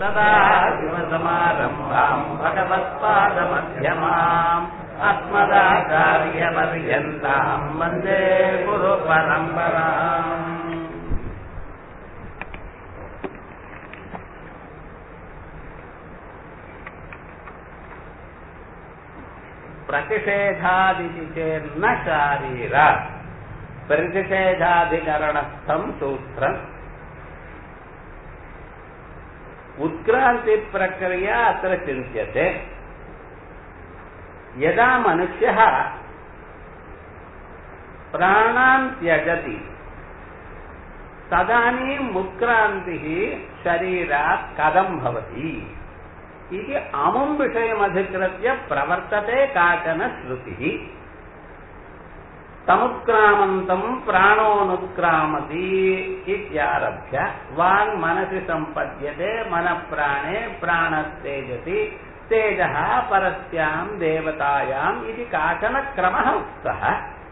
सदा शिवसमारम्भाम् भगवत्पादमध्यमाम् अस्मदाचार्यपर्यन्ताम् वन्दे गुरु परम्पराम् प्रतिषेधादिति चेन्न शारीर प्रतिषेधाधिकरणस्थम् सूत्रम् उत्क्रान्तिप्रक्रिया अत्र चिन्त्यते यदा मनुष्यः प्राणान् त्यजति तदानीम् उत्क्रान्तिः शरीरात् कथं भवति इति अमुम् विषयमधिकृत्य प्रवर्तते काचन श्रुतिः तमुत्क्रामन्तम् प्राणोऽनुत्क्रामति इत्यारभ्य वाङ् मनसि सम्पद्यते मनःप्राणे प्राणस्तेजसि तेजः परस्याम् देवतायाम् इति काचन क्रमः उक्तः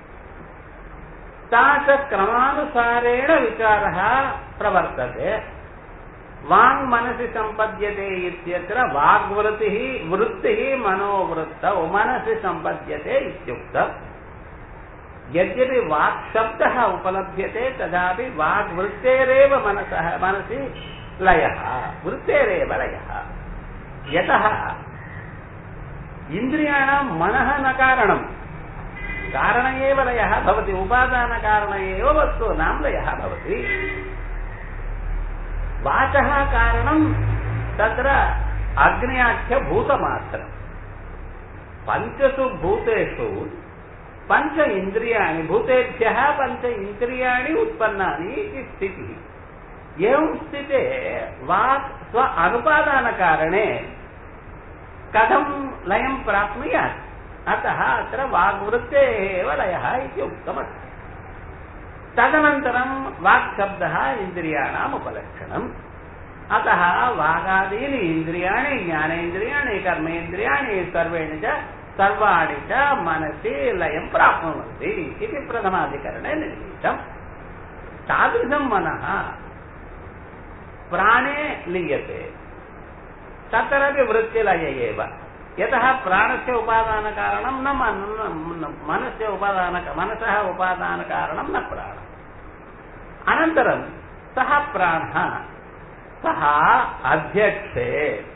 सा च क्रमानुसारेण विचारः प्रवर्तते वाङ् मनसि सम्पद्यते इत्यत्र वाग्वृत्तिः वृत्तिः मनोवृत्तौ मनसि सम्पद्यते इत्युक्तम् यद्यपि वाक्शब्दः उपलभ्यते तथापि वाग्वृत्तेरेव मनसः मनसि लयः वृत्तेरेव लयः यतः इन्द्रियाणां मनः न कारणम् कारण एव लयः भवति उपादानकारण एव वस्तूनां लयः भवति वाचः कारणं तत्र अग्न्याख्यभूतमात्रम् पञ्चसु भूतेषु पञ्च इन्द्रियाणि भूतेभ्यः पञ्च इन्द्रियाणि उत्पन्नानि इति स्थितिः एवं स्थिते वाक् स्व अनुपादानकारणे कथं लयं प्राप्नुयात् अतः अत्र वाग्वृत्तेः एव लयः इति उक्तमस्ति तदनन्तरं वाक्शब्दः इन्द्रियाणाम् उपलक्षणम् अतः वागादीनि इन्द्रियाणि ज्ञानेन्द्रियाणि कर्मेन्द्रियाणि सर्वेण च सर्वाणि च मनसि लयं प्राप्नुवन्ति इति प्रथमाधिकरणे निर्मितम् तादृशं मनः प्राणे लीयते तत्रापि वृत्तिलय एव यतः प्राणस्य उपादानकारणं न मनस्य उपादान मनसः उपादानकारणं न प्राणः अनन्तरं सः प्राणः सः अध्यक्षे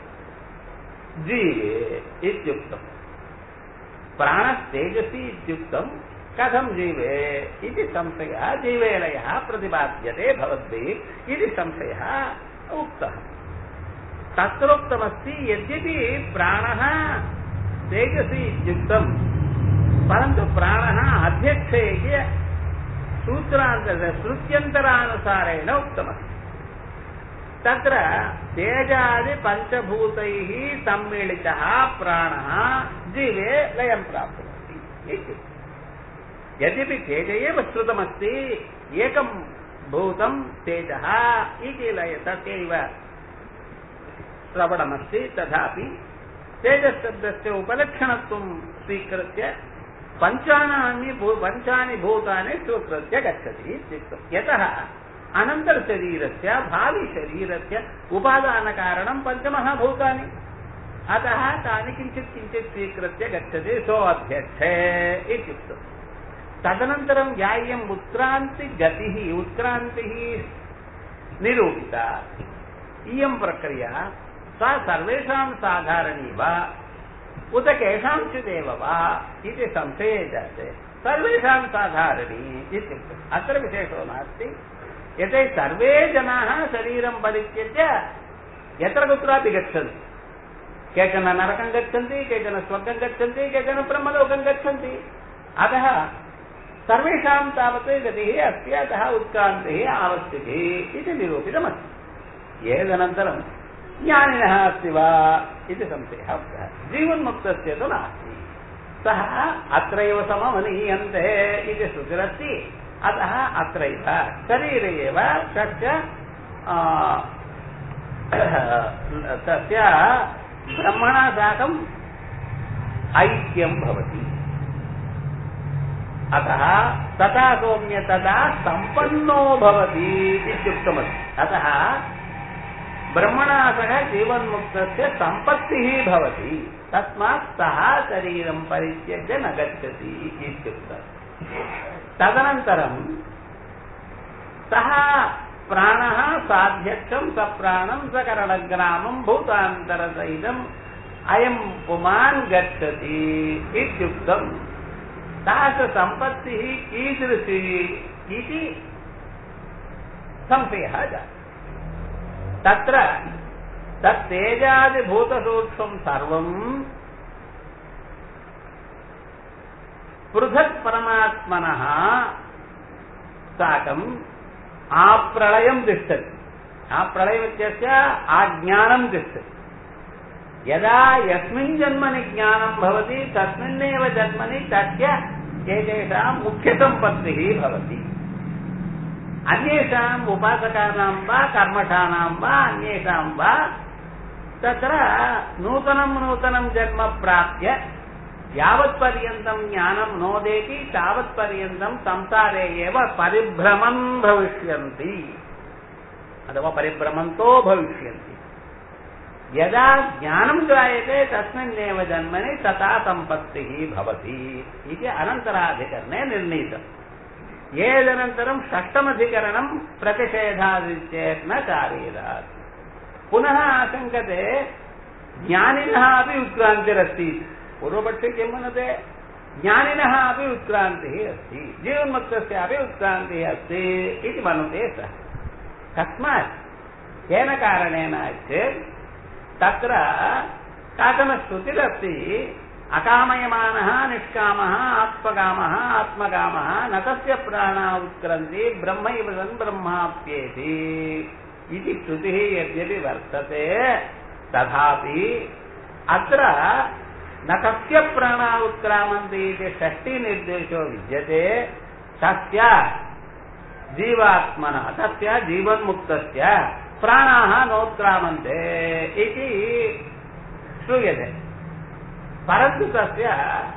जीवे इत्युक्तम् प्राणस्तेजसि इत्युक्तं कथं जीवे इति संशयः जीवेलयः प्रतिपाद्यते भवद्भिः इति संशयः उक्तः तत्रोक्तमस्ति यद्यपि प्राणः तेजसि इत्युक्तं परन्तु प्राणः अध्यक्षे इति सूत्रान्त श्रुत्यन्तरानुसारेण उक्तमस्ति तत्र तेजादिपञ्चभूतैः सम्मिलितः प्राणः जीवे लयं प्राप्नोति इत्युक्ते यद्यपि तेज एव श्रुतमस्ति एकं भूतं तेजः इति लय तस्यैव श्रवणमस्ति तथापि तेजशब्दस्य उपलक्षणत्वं स्वीकृत्य पञ्चानानि पञ्चानि भूतानि स्वीकृत्य गच्छति इत्युक्तम् यतः अनन्तरशरीरस्य भाविशरीरस्य उपादानकारणं पञ्चमहाभूतानि अतः तानि किञ्चित् किञ्चित् स्वीकृत्य गच्छति सोऽध्यक्षे इत्युक्तम् तदनन्तरं या इयम् उत्क्रान्तिगतिः उत्क्रान्तिः निरूपिता इयं प्रक्रिया सा सर्वेषां साधारणी वा उत केषाञ्चिदेव वा इति संशये जाते सर्वेषां साधारणी इत्युक्तम् अत्र विशेषो नास्ति यते सर्वे जनाः शरीरं परित्यज्य यत्र कुत्रापि गच्छन्ति केचन नरकं गच्छन्ति केचन स्वर्गं गच्छन्ति केचन ब्रह्मलोकं गच्छन्ति अतः सर्वेषां तावत् गतिः अस्ति अतः उत्क्रान्तिः आवश्यकी इति निरूपितमस्ति एतदनन्तरं ज्ञानिनः अस्ति वा इति संशयः उक्तः जीवन्मुक्तस्य तु नास्ति सः अत्रैव सममनीयन्ते इति श्रुतिरस्ति अतः अत्रैव शरीरे एव तस्य तस्य ब्रह्मणा साकम् ऐक्यं भवति अतः तथा सौम्य तदा सम्पन्नो भवति इत्युक्तमस्ति अतः ब्रह्मणा सह जीवन्मुक्तस्य सम्पत्तिः भवति तस्मात् सः शरीरं परित्यज्य न गच्छति इत्युक्तम् तदनन्तरं सः प्राणः साध्यक्षं सप्राणं सकरणग्रामं भूतान्तरसहितम् अयं पुमान् गच्छति इत्युक्तम् सा च सम्पत्तिः कीदृशी इति संशयः जातः तत्र तत्तेजादिभूतसूक्ष्मं सर्वम् पृथक् परमात्मनः साकम् आप्रलयं तिष्ठति आप्रलयमित्यस्य आज्ञानं तिष्ठति यदा यस्मिन् जन्मनि ज्ञानं भवति तस्मिन्नेव जन्मनि तस्य एतेषां मुख्यसम्पत्तिः भवति अन्येषाम् उपासकानां वा कर्मठानां वा अन्येषां वा तत्र नूतनं नूतनं जन्म प्राप्य यावत्पर्यन्तं ज्ञानं नोदेति तावत्पर्यन्तं संसारे एव परिभ्रमन् भविष्यन्ति अथवा परिभ्रमन्तो भविष्यन्ति यदा ज्ञानं जायते तस्मिन्नेव जन्मनि तथा सम्पत्तिः भवति इति अनन्तराधिकरणे निर्णीतम् ఏదనంతరం షష్టమధికరణం ప్రతిషేధాదిత్యేత్ న చారీరాత్ పునః ఆశంకతే జ్ఞానినः अपि उत्क्रान्तिरस्ति पूर्वपक्षे किं मन्यते ज्ञानिनः अपि उत्क्रान्तिः अस्ति जीवन्मुक्तस्यापि उत्क्रान्तिः अस्ति इति मनुते सः कस्मात् केन कारणेन चेत् तत्र काचन श्रुतिरस्ति अकामयमानः निष्कामः आत्मकामः आत्मकामः न तस्य प्राणा उत्क्रन्ति ब्रह्मैव सन् ब्रह्माप्येति इति श्रुतिः यद्यपि वर्तते तथापि अत्र न तस्य प्राणा उत्क्रामन्ति इति षष्टिनिर्देशो विद्यते तस्य जीवात्मनः तस्य जीवन्मुक्तस्य प्राणाः नोत्क्रामन्ते इति श्रूयते परन्तु तस्य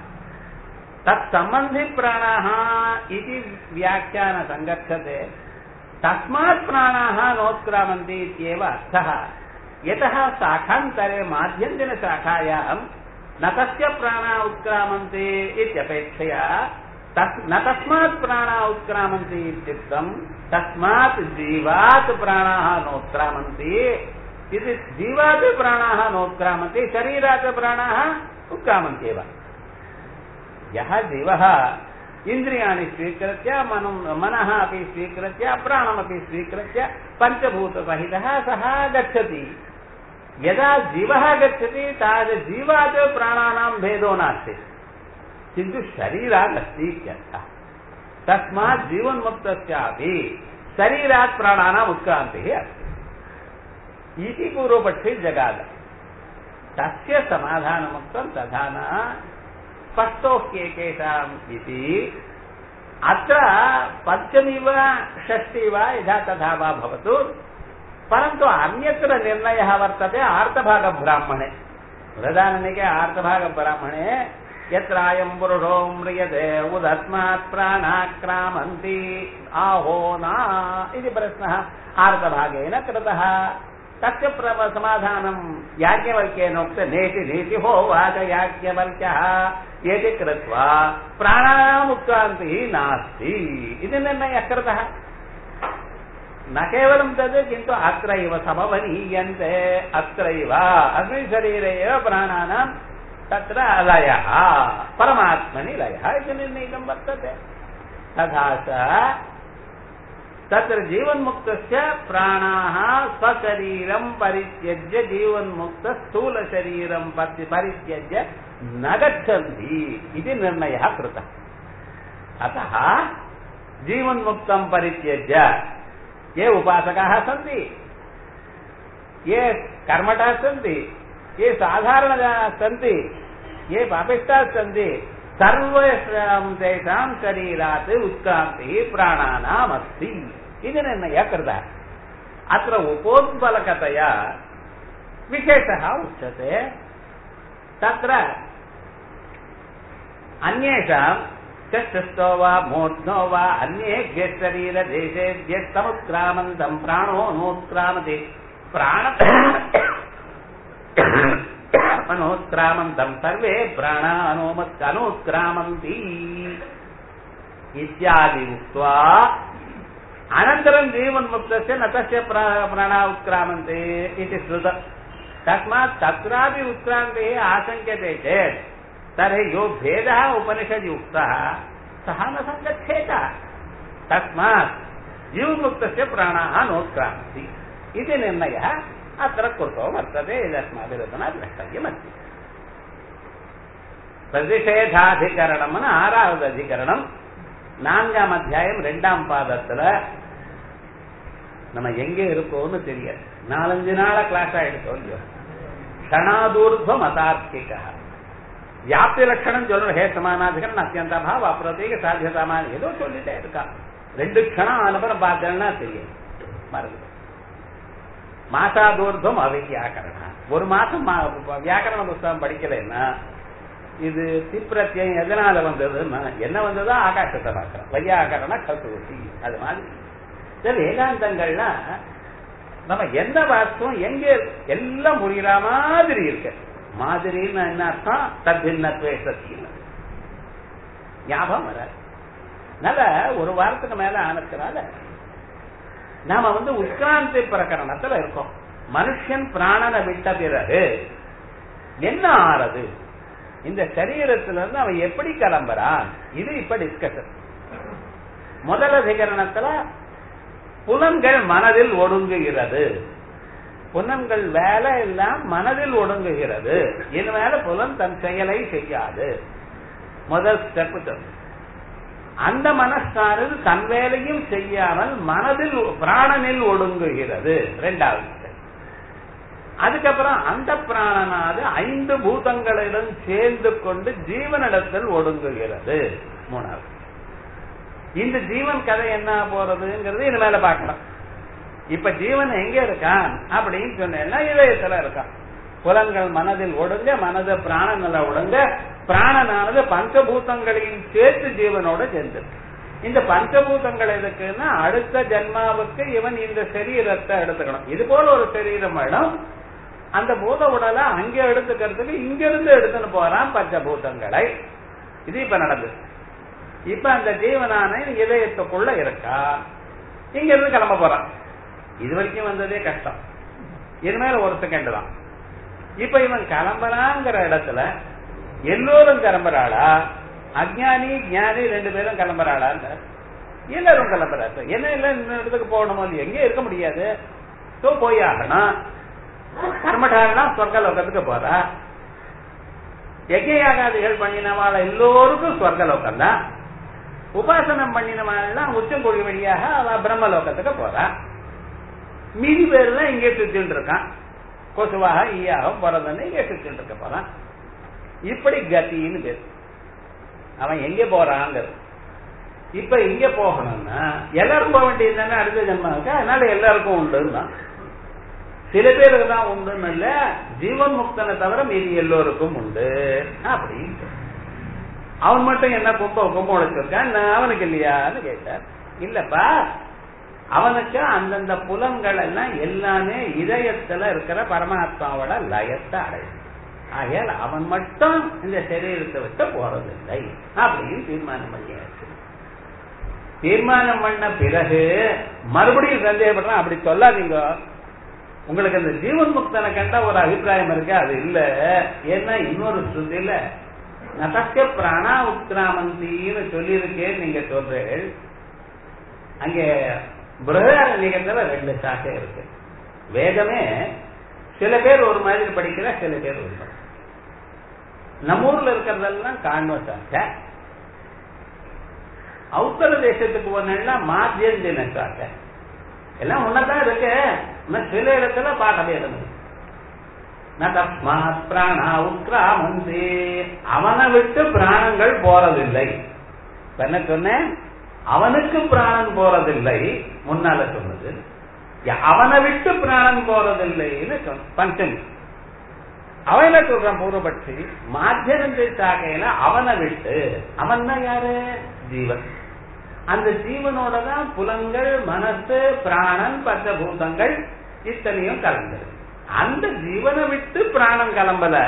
तत्सम्बन्धिप्राणाः इति व्याख्यान सङ्गच्छते तस्मात् प्राणाः नोत्क्रामन्ति इत्येव अर्थः यतः शाखान्तरे माध्यन्तिनशाखायां न तस्य प्राणा उत्क्रामन्ति इत्यपेक्षया तस् न तस्मात् प्राणा उत्क्रामन्ति इत्युक्तं तस्मात् जीवात् प्राणाः नोत्क्रामन्ति इति जीवात् प्राणाः नोत्क्रामन्ति शरीरात् प्राणाः उत्क्रामन्त्येव यः जीवः इन्द्रियाणि स्वीकृत्य मनु मनः अपि स्वीकृत्य प्राणमपि स्वीकृत्य पञ्चभूतसहितः सः गच्छति यदा जीवः गच्छति तावत् जीवात् प्राणानां भेदो नास्ति किन्तु शरीरात् अस्ति इत्यर्थः तस्मात् जीवन्मुक्तस्यापि शरीरात् प्राणानाम् उत्क्रान्तिः अस्ति इति पूर्वपक्षे जगाद तस्य समाधानमुक्तं तथा न स्पष्टोः केकेषाम् इति अत्र पञ्चमी वा षष्ठी वा यथा तथा वा भवतु परन्तु अन्यत्र निर्णयः वर्तते आर्तभागब्राह्मणे वृदाननिके आर्तभागब्राह्मणे यत्र अयं पुरुषो म्रियते उदस्मात् प्राणाक्रामन्ति आहो न इति प्रश्नः आर्तभागेन कृतः तस्य प्र समाधानं याज्ञवल्क्येनोक्त नेति नीति होवाच याज्ञवल्क्यः इति कृत्वा प्राणानाम् उत्क्रान्तिः नास्ति इति निर्णयः कृतः न केवलं तद् किन्तु अत्रैव समवनीयन्ते अत्रैव अस्मिन् शरीरे एव प्राणानां तत्र लयः परमात्मनि लयः इति निर्णीतं वर्तते तथा च तत्र जीवन्मुक्तस्य प्राणाः स्वशरीरं परित्यज्य जीवन्मुक्तस्थूलशरीरं परित्यज्य न गच्छन्ति इति निर्णयः कृतः अतः जीवन्मुक्तं परित्यज्य ये उपासकाः सन्ति ये कर्मठाः सन्ति ये साधारणजनाः सन्ति ये पापिष्ठाः सन्ति सर्वेषां तेषां शरीरात् उत्क्रान्तिः प्राणानाम् अस्ति इति निर्णयः कृतः अत्र उपोत्बलकतया विशेषः उच्यते तत्र अन्येषां चक्षुस्थो वा मूर्ध्नो वा अन्येभ्यः शरीरदेशेभ्यः समुत्क्रामन्तं प्राणो नोत्क्रामति பிராண அனோத்கிராமந்தம் சர்வே பிராண அனோமத் அனோத்கிராமந்தி இத்தியாதி உக்த்வா அனந்தரம் ஜீவன் முக்தस्य न तस्य प्राणा उत्क्रामन्ते इति श्रुतम् तस्मात् तत्रापि उत्क्रान्तिः आशङ्क्यते चेत् तर्हि यो भेदः उपनिषदि उक्तः सः न सङ्गच्छेत तस्मात् जीवमुक्तस्य प्राणाः नोत्क्रामन्ति इति निर्णयः अत्र कृतो वर्तते यदस्माभिरतना द्रष्टव्यमस्ति பிரதிஷேதாதிகரணம்னு ஆறாவது அதிகரணம் நான்காம் அத்தியாயம் ரெண்டாம் பாதத்துல நம்ம எங்க இருக்கோம்னு தெரியாது நாலஞ்சு நாள கிளாஸ் ஆயிடுச்சோம் இல்லையோ க்ஷணாதூர்வ மதார்த்திகா வியாப்தி லட்சணம் சொல்லணும் ஹே சமானாதிகரன் அத்தியந்த பாவ பிரதீக சாத்தியதாமான ஏதோ சொல்லிட்டே இருக்கான் ரெண்டு க்ஷணம் அனுபவம் பார்த்தேன்னா தெரியும் மறந்து மாசாதூர்வம் அவியாக்கரணம் ஒரு மாசம் வியாக்கரண புஸ்தகம் படிக்கலைன்னா இது திப்பிரத்தியம் எதனால வந்ததுன்னா என்ன வந்ததோ ஆகாசத்தை பார்க்கிறோம் வையாகரண கல்குவசி அது மாதிரி இந்த வேதாந்தங்கள்லாம் நம்ம எந்த வாஸ்துவம் எங்க எல்லாம் புரியுற மாதிரி இருக்கு மாதிரின்னு என்ன அர்த்தம் தத்தின்னத்வே சத்தியம் ஞாபகம் வராது அதனால ஒரு வாரத்துக்கு மேல ஆனதுனால நாம வந்து உட்கிராந்தி பிரகரணத்துல இருக்கோம் மனுஷன் பிராணனை விட்ட பிறகு என்ன ஆறது இந்த சரீரத்துல இருந்து அவன் எப்படி கிளம்புறான் இது இப்ப டிஸ்கஷன் முதல் அதிகரணத்துல புலன்கள் மனதில் ஒடுங்குகிறது புலன்கள் வேலை எல்லாம் மனதில் ஒடுங்குகிறது இது மேல புலன் தன் செயலை செய்யாது முதல் ஸ்டெப் அந்த மனசானது தன் வேலையும் செய்யாமல் மனதில் பிராணனில் ஒடுங்குகிறது ரெண்டாவது அதுக்கப்புறம் அந்த பிராணனாது ஐந்து பூதங்களிடம் சேர்ந்து கொண்டு ஜீவனிடத்தில் ஒடுங்குகிறது மூணாவது இந்த ஜீவன் கதை என்ன போறதுங்கிறது இது மேல பார்க்கலாம் இப்ப ஜீவன் எங்க இருக்கான் அப்படின்னு சொன்னா இதயத்துல இருக்கான் புலன்கள் மனதில் ஒடுங்க மனது பிராணங்கள ஒடுங்க பிராணனானது பஞ்சபூதங்களையும் சேர்த்து ஜீவனோட சேர்ந்து இந்த பஞ்சபூதங்கள் எதுக்குன்னா அடுத்த ஜென்மாவுக்கு இவன் இந்த சரீரத்தை எடுத்துக்கணும் இது போல ஒரு சரீரம் வேணும் அந்த பூத உடலை அங்க எடுத்துக்கிறதுக்கு இங்க இருந்து எடுத்துன்னு போறான் பஞ்சபூதங்களை இது இப்ப நடந்தது இப்ப அந்த ஜீவனான இதயத்துக்குள்ள இருக்கா இங்க இருந்து கிளம்ப போறான் இது வரைக்கும் வந்ததே கஷ்டம் இது மேல ஒரு செகண்ட் தான் இப்ப இவன் கிளம்புறாங்கிற இடத்துல எல்லோரும் கிளம்புறாளா அஜானி ஞானி ரெண்டு பேரும் கிளம்புறாளா எல்லாரும் கிளம்புறாரு என்ன இல்ல இந்த இடத்துக்கு போகணுமோ எங்கே இருக்க முடியாது சோ போய் ஆகணும் கர்மட்டாகனா சொர்க்க லோகத்துக்கு போறா யஜ்யாகாதிகள் பண்ணினவாள எல்லோருக்கும் சொர்க்க லோகம் தான் உபாசனம் பண்ணினவாள்லாம் உச்சங்கொழி வழியாக அவ பிரம்மலோகத்துக்கு போறா மீதி பேர்லாம் இங்கே சுத்திட்டு இருக்கான் கொசுவாக ஈயாக பிறந்தன்னு இங்கே சுத்திட்டு இருக்க போறான் இப்படி கத்தின்னு பேரு அவன் எங்க போறாங்கிறது இப்ப இங்க போகணும்னா எல்லாரும் போக வேண்டியது தானே அடுத்த ஜென்மாவுக்கு அதனால எல்லாருக்கும் உண்டுன்னா சில பேருக்கு தான் உண்டுன்னு இல்ல ஜீவன் முக்தனை தவிர மீதி எல்லோருக்கும் உண்டு அப்படின்னு அவன் மட்டும் என்ன கும்ப கும்ப உழைச்சிருக்கான் அவனுக்கு இல்லையான்னு கேட்டார் இல்லப்பா அவனுக்கு அந்தந்த புலன்கள் எல்லாம் எல்லாமே இதயத்துல இருக்கிற பரமாத்மாவோட லயத்தை அடையும் ஆகையால் அவன் மட்டும் இந்த சரீரத்தை விட்டு போறதில்லை அப்படின்னு தீர்மானம் பண்ணியாச்சு தீர்மானம் பண்ண பிறகு மறுபடியும் சந்தேகப்படுறான் அப்படி சொல்லாதீங்க உங்களுக்கு அந்த ஜீவன் முக்தனை கண்ட ஒரு அபிப்பிராயம் இருக்கு அது இல்ல ஏன்னா இன்னொரு ஸ்ருதியில நசக்க பிராணா உத்ராமந்தின்னு சொல்லியிருக்கேன் நீங்க சொல்றீர்கள் அங்கே பிரகதாரண்யத்துல ரெண்டு சாக்கை இருக்கு வேதமே சில பேர் ஒரு மாதிரி படிக்கிற சில பேர் ஒரு மாதிரி நம்ம ஊர்ல இருக்கிறதெல்லாம் காண்ப சாக்கை உத்தர தேசத்துக்கு போனா மாத்தியந்தின சாக்கை எல்லாம் ஒன்னதான் இருக்கு சில இடத்துல பார்க்க வேதம் தஸ்மாத் பிராணா உத்ராமந்தே அவனை விட்டு பிராணங்கள் போறதில்லை என்ன சொன்னேன் அவனுக்கு பிராணன் போறதில்லை முன்னால சொன்னது அவனை விட்டு பிராணன் போறதில்லைன்னு சொன்ன பஞ்சமி அவன் என்ன சொல்றான் பூர்வபட்சி மாத்தியனந்தை சாகையில அவனை விட்டு அவன் தான் யாரு ஜீவன் அந்த ஜீவனோட தான் புலங்கள் மனசு பிராணன் பஞ்சபூதங்கள் இத்தனையும் கலந்தது அந்த ஜீவனை விட்டு பிராணம் கிளம்பல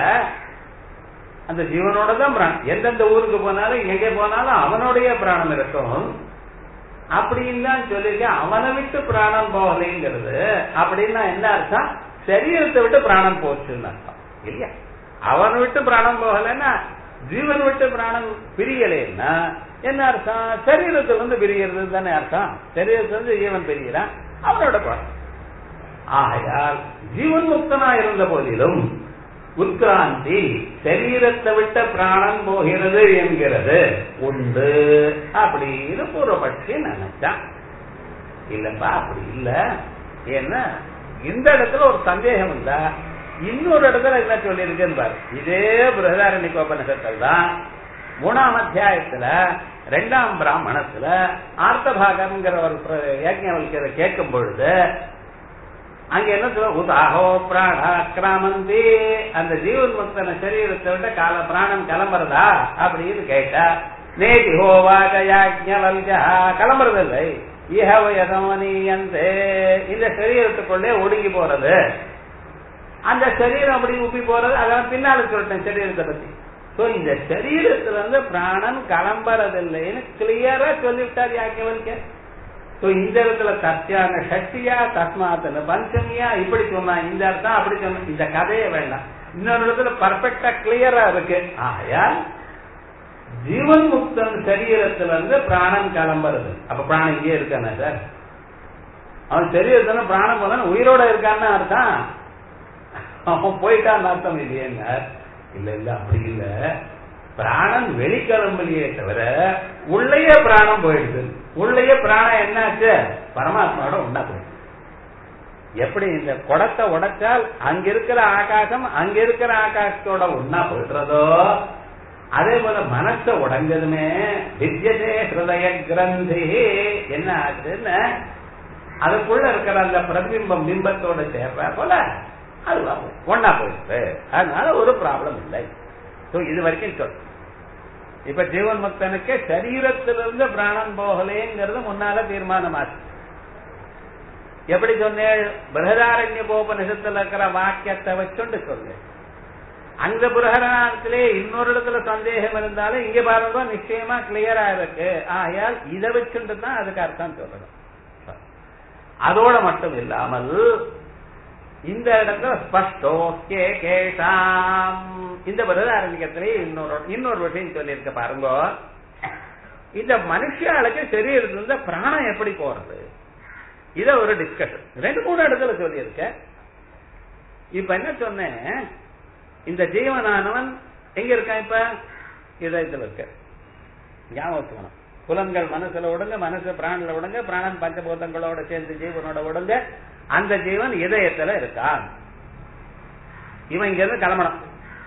அந்த ஜீவனோட தான் பிராணம் எந்தெந்த ஊருக்கு போனாலும் எங்க போனாலும் அவனுடைய பிராணம் இருக்கும் அப்படின்னு தான் சொல்லியிருக்கேன் அவனை விட்டு பிராணம் போகலைங்கிறது அப்படின்னா என்ன அர்த்தம் சரீரத்தை விட்டு பிராணம் போச்சுன்னு அர்த்தம் இல்லையா அவனை விட்டு பிராணம் போகலைன்னா ஜீவன் விட்டு பிராணம் பிரியலைன்னா என்ன அர்த்தம் சரீரத்துல இருந்து பிரியறது தானே அர்த்தம் சரீரத்துல இருந்து ஜீவன் பிரிகிறான் அவனோட பிராணம் ஆகையால் ஜீவன் முக்தனா இருந்த போதிலும் உத்கிராந்தி சரீரத்தை விட்ட பிராணம் போகிறது என்கிறது உண்டு அப்படின்னு பூர்வபட்சி நினைச்சான் இல்லப்பா அப்படி இல்ல ஏன்னா இந்த இடத்துல ஒரு சந்தேகம் இல்ல இன்னொரு இடத்துல என்ன சொல்லியிருக்குன்னு பாரு இதே பிரகதாரண்யகோபனிஷத்தில் தான் மூணாம் அத்தியாயத்துல ரெண்டாம் பிராமணத்துல ஆர்த்தபாகம்ங்கிற ஒரு யஜ்ஞவல்கிற கேட்கும் பொழுது அங்க என்ன சொல்ல உதாகோ பிராணாக்கிராமந்தி அந்த ஜீவன் முக்தன சரீரத்தை விட்ட கால பிராணம் கிளம்புறதா அப்படின்னு கேட்டா நேதி ஹோவாகயாஜ்ஞவல்கா கிளம்புறதில்லை இஹவ யதமனியந்தே இந்த சரீரத்துக்குள்ளே ஒடுங்கி போறது அந்த சரீரம் அப்படி உப்பி போறது அதான் பின்னால சொல்லிட்டேன் சரீரத்தை பத்தி சோ இந்த சரீரத்துல இருந்து பிராணன் கிளம்புறதில்லைன்னு கிளியரா சொல்லிவிட்டார் யாக்கியவல்கே சோ இந்த இடத்துல சத்தியான சக்தியா தஸ்மாத்துல பஞ்சமியா இப்படி சொன்னா இந்த அர்த்தம் அப்படி சொன்ன இந்த கதையே வேண்டாம் இன்னொரு இடத்துல பர்ஃபெக்டா கிளியரா இருக்கு ஆகையால் ஜீவன் முக்தன் சரீரத்துல இருந்து பிராணம் கிளம்புறது அப்ப பிராணம் இங்கே இருக்கானே சார் அவன் சரீரத்துல பிராணம் போதான் உயிரோட இருக்கான்னு அர்த்தம் அவன் போயிட்டான்னு அர்த்தம் இல்லையேங்க இல்ல இல்ல அப்படி இல்ல பிராணம் வெளிக்கிளம்பலையே தவிர உள்ளேயே பிராணம் போயிடுது உள்ளேயே பிராணம் என்னாச்சு பரமாத்மாவோட உண்டா போயிடுது எப்படி இந்த குடத்தை உடைச்சால் அங்க இருக்கிற ஆகாசம் அங்க இருக்கிற ஆகாசத்தோட ஒன்னா போயிடுறதோ அதே போல மனச உடஞ்சதுமே வித்யதே ஹிருதய கிரந்தி என்ன ஆச்சுன்னு அதுக்குள்ள இருக்கிற அந்த பிரதிபிம்பம் பிம்பத்தோட சேர்ற போல அது ஒன்னா போயிடுது அதனால ஒரு ப்ராப்ளம் இல்லை இது வரைக்கும் சொல் இப்ப ஜீவன் முக்தனுக்கு சரீரத்திலிருந்து பிராணம் போகலேங்கிறது முன்னால தீர்மானமாச்சு எப்படி சொன்னேன் பிரகதாரண்ய போபனிஷத்துல இருக்கிற வாக்கியத்தை வச்சுண்டு சொல்லு அந்த பிரகரணத்திலே இன்னொரு இடத்துல சந்தேகம் இருந்தாலும் இங்க பாருங்க நிச்சயமா கிளியரா இருக்கு ஆகையால் இதை வச்சுட்டு தான் அதுக்கு அர்த்தம் சொல்லணும் அதோட மட்டும் இல்லாமல் இந்த இடத்துல ஸ்பஷ்டோ கே கேஷாம் இந்த பிரதாரண்யத்திலே இன்னொரு இன்னொரு விஷயம் சொல்லியிருக்க பாருங்க இந்த மனுஷாளுக்கு சரீரத்துல பிராணம் எப்படி போறது இத ஒரு டிஸ்கஷன் ரெண்டு மூணு இடத்துல சொல்லியிருக்க இப்ப என்ன சொன்னேன் இந்த ஜீவனானவன் எங்க இருக்கான் இப்ப இதயத்துல இருக்க ஞாபகம் வச்சுக்கணும் புலன்கள் மனசுல விடுங்க மனசு பிராணில விடுங்க பிராணன் பஞ்சபூதங்களோட சேர்ந்து ஜீவனோட விடுங்க அந்த ஜீவன் இதயத்துல இருக்கான் இவன் இங்க இருந்து கிளம்பணும்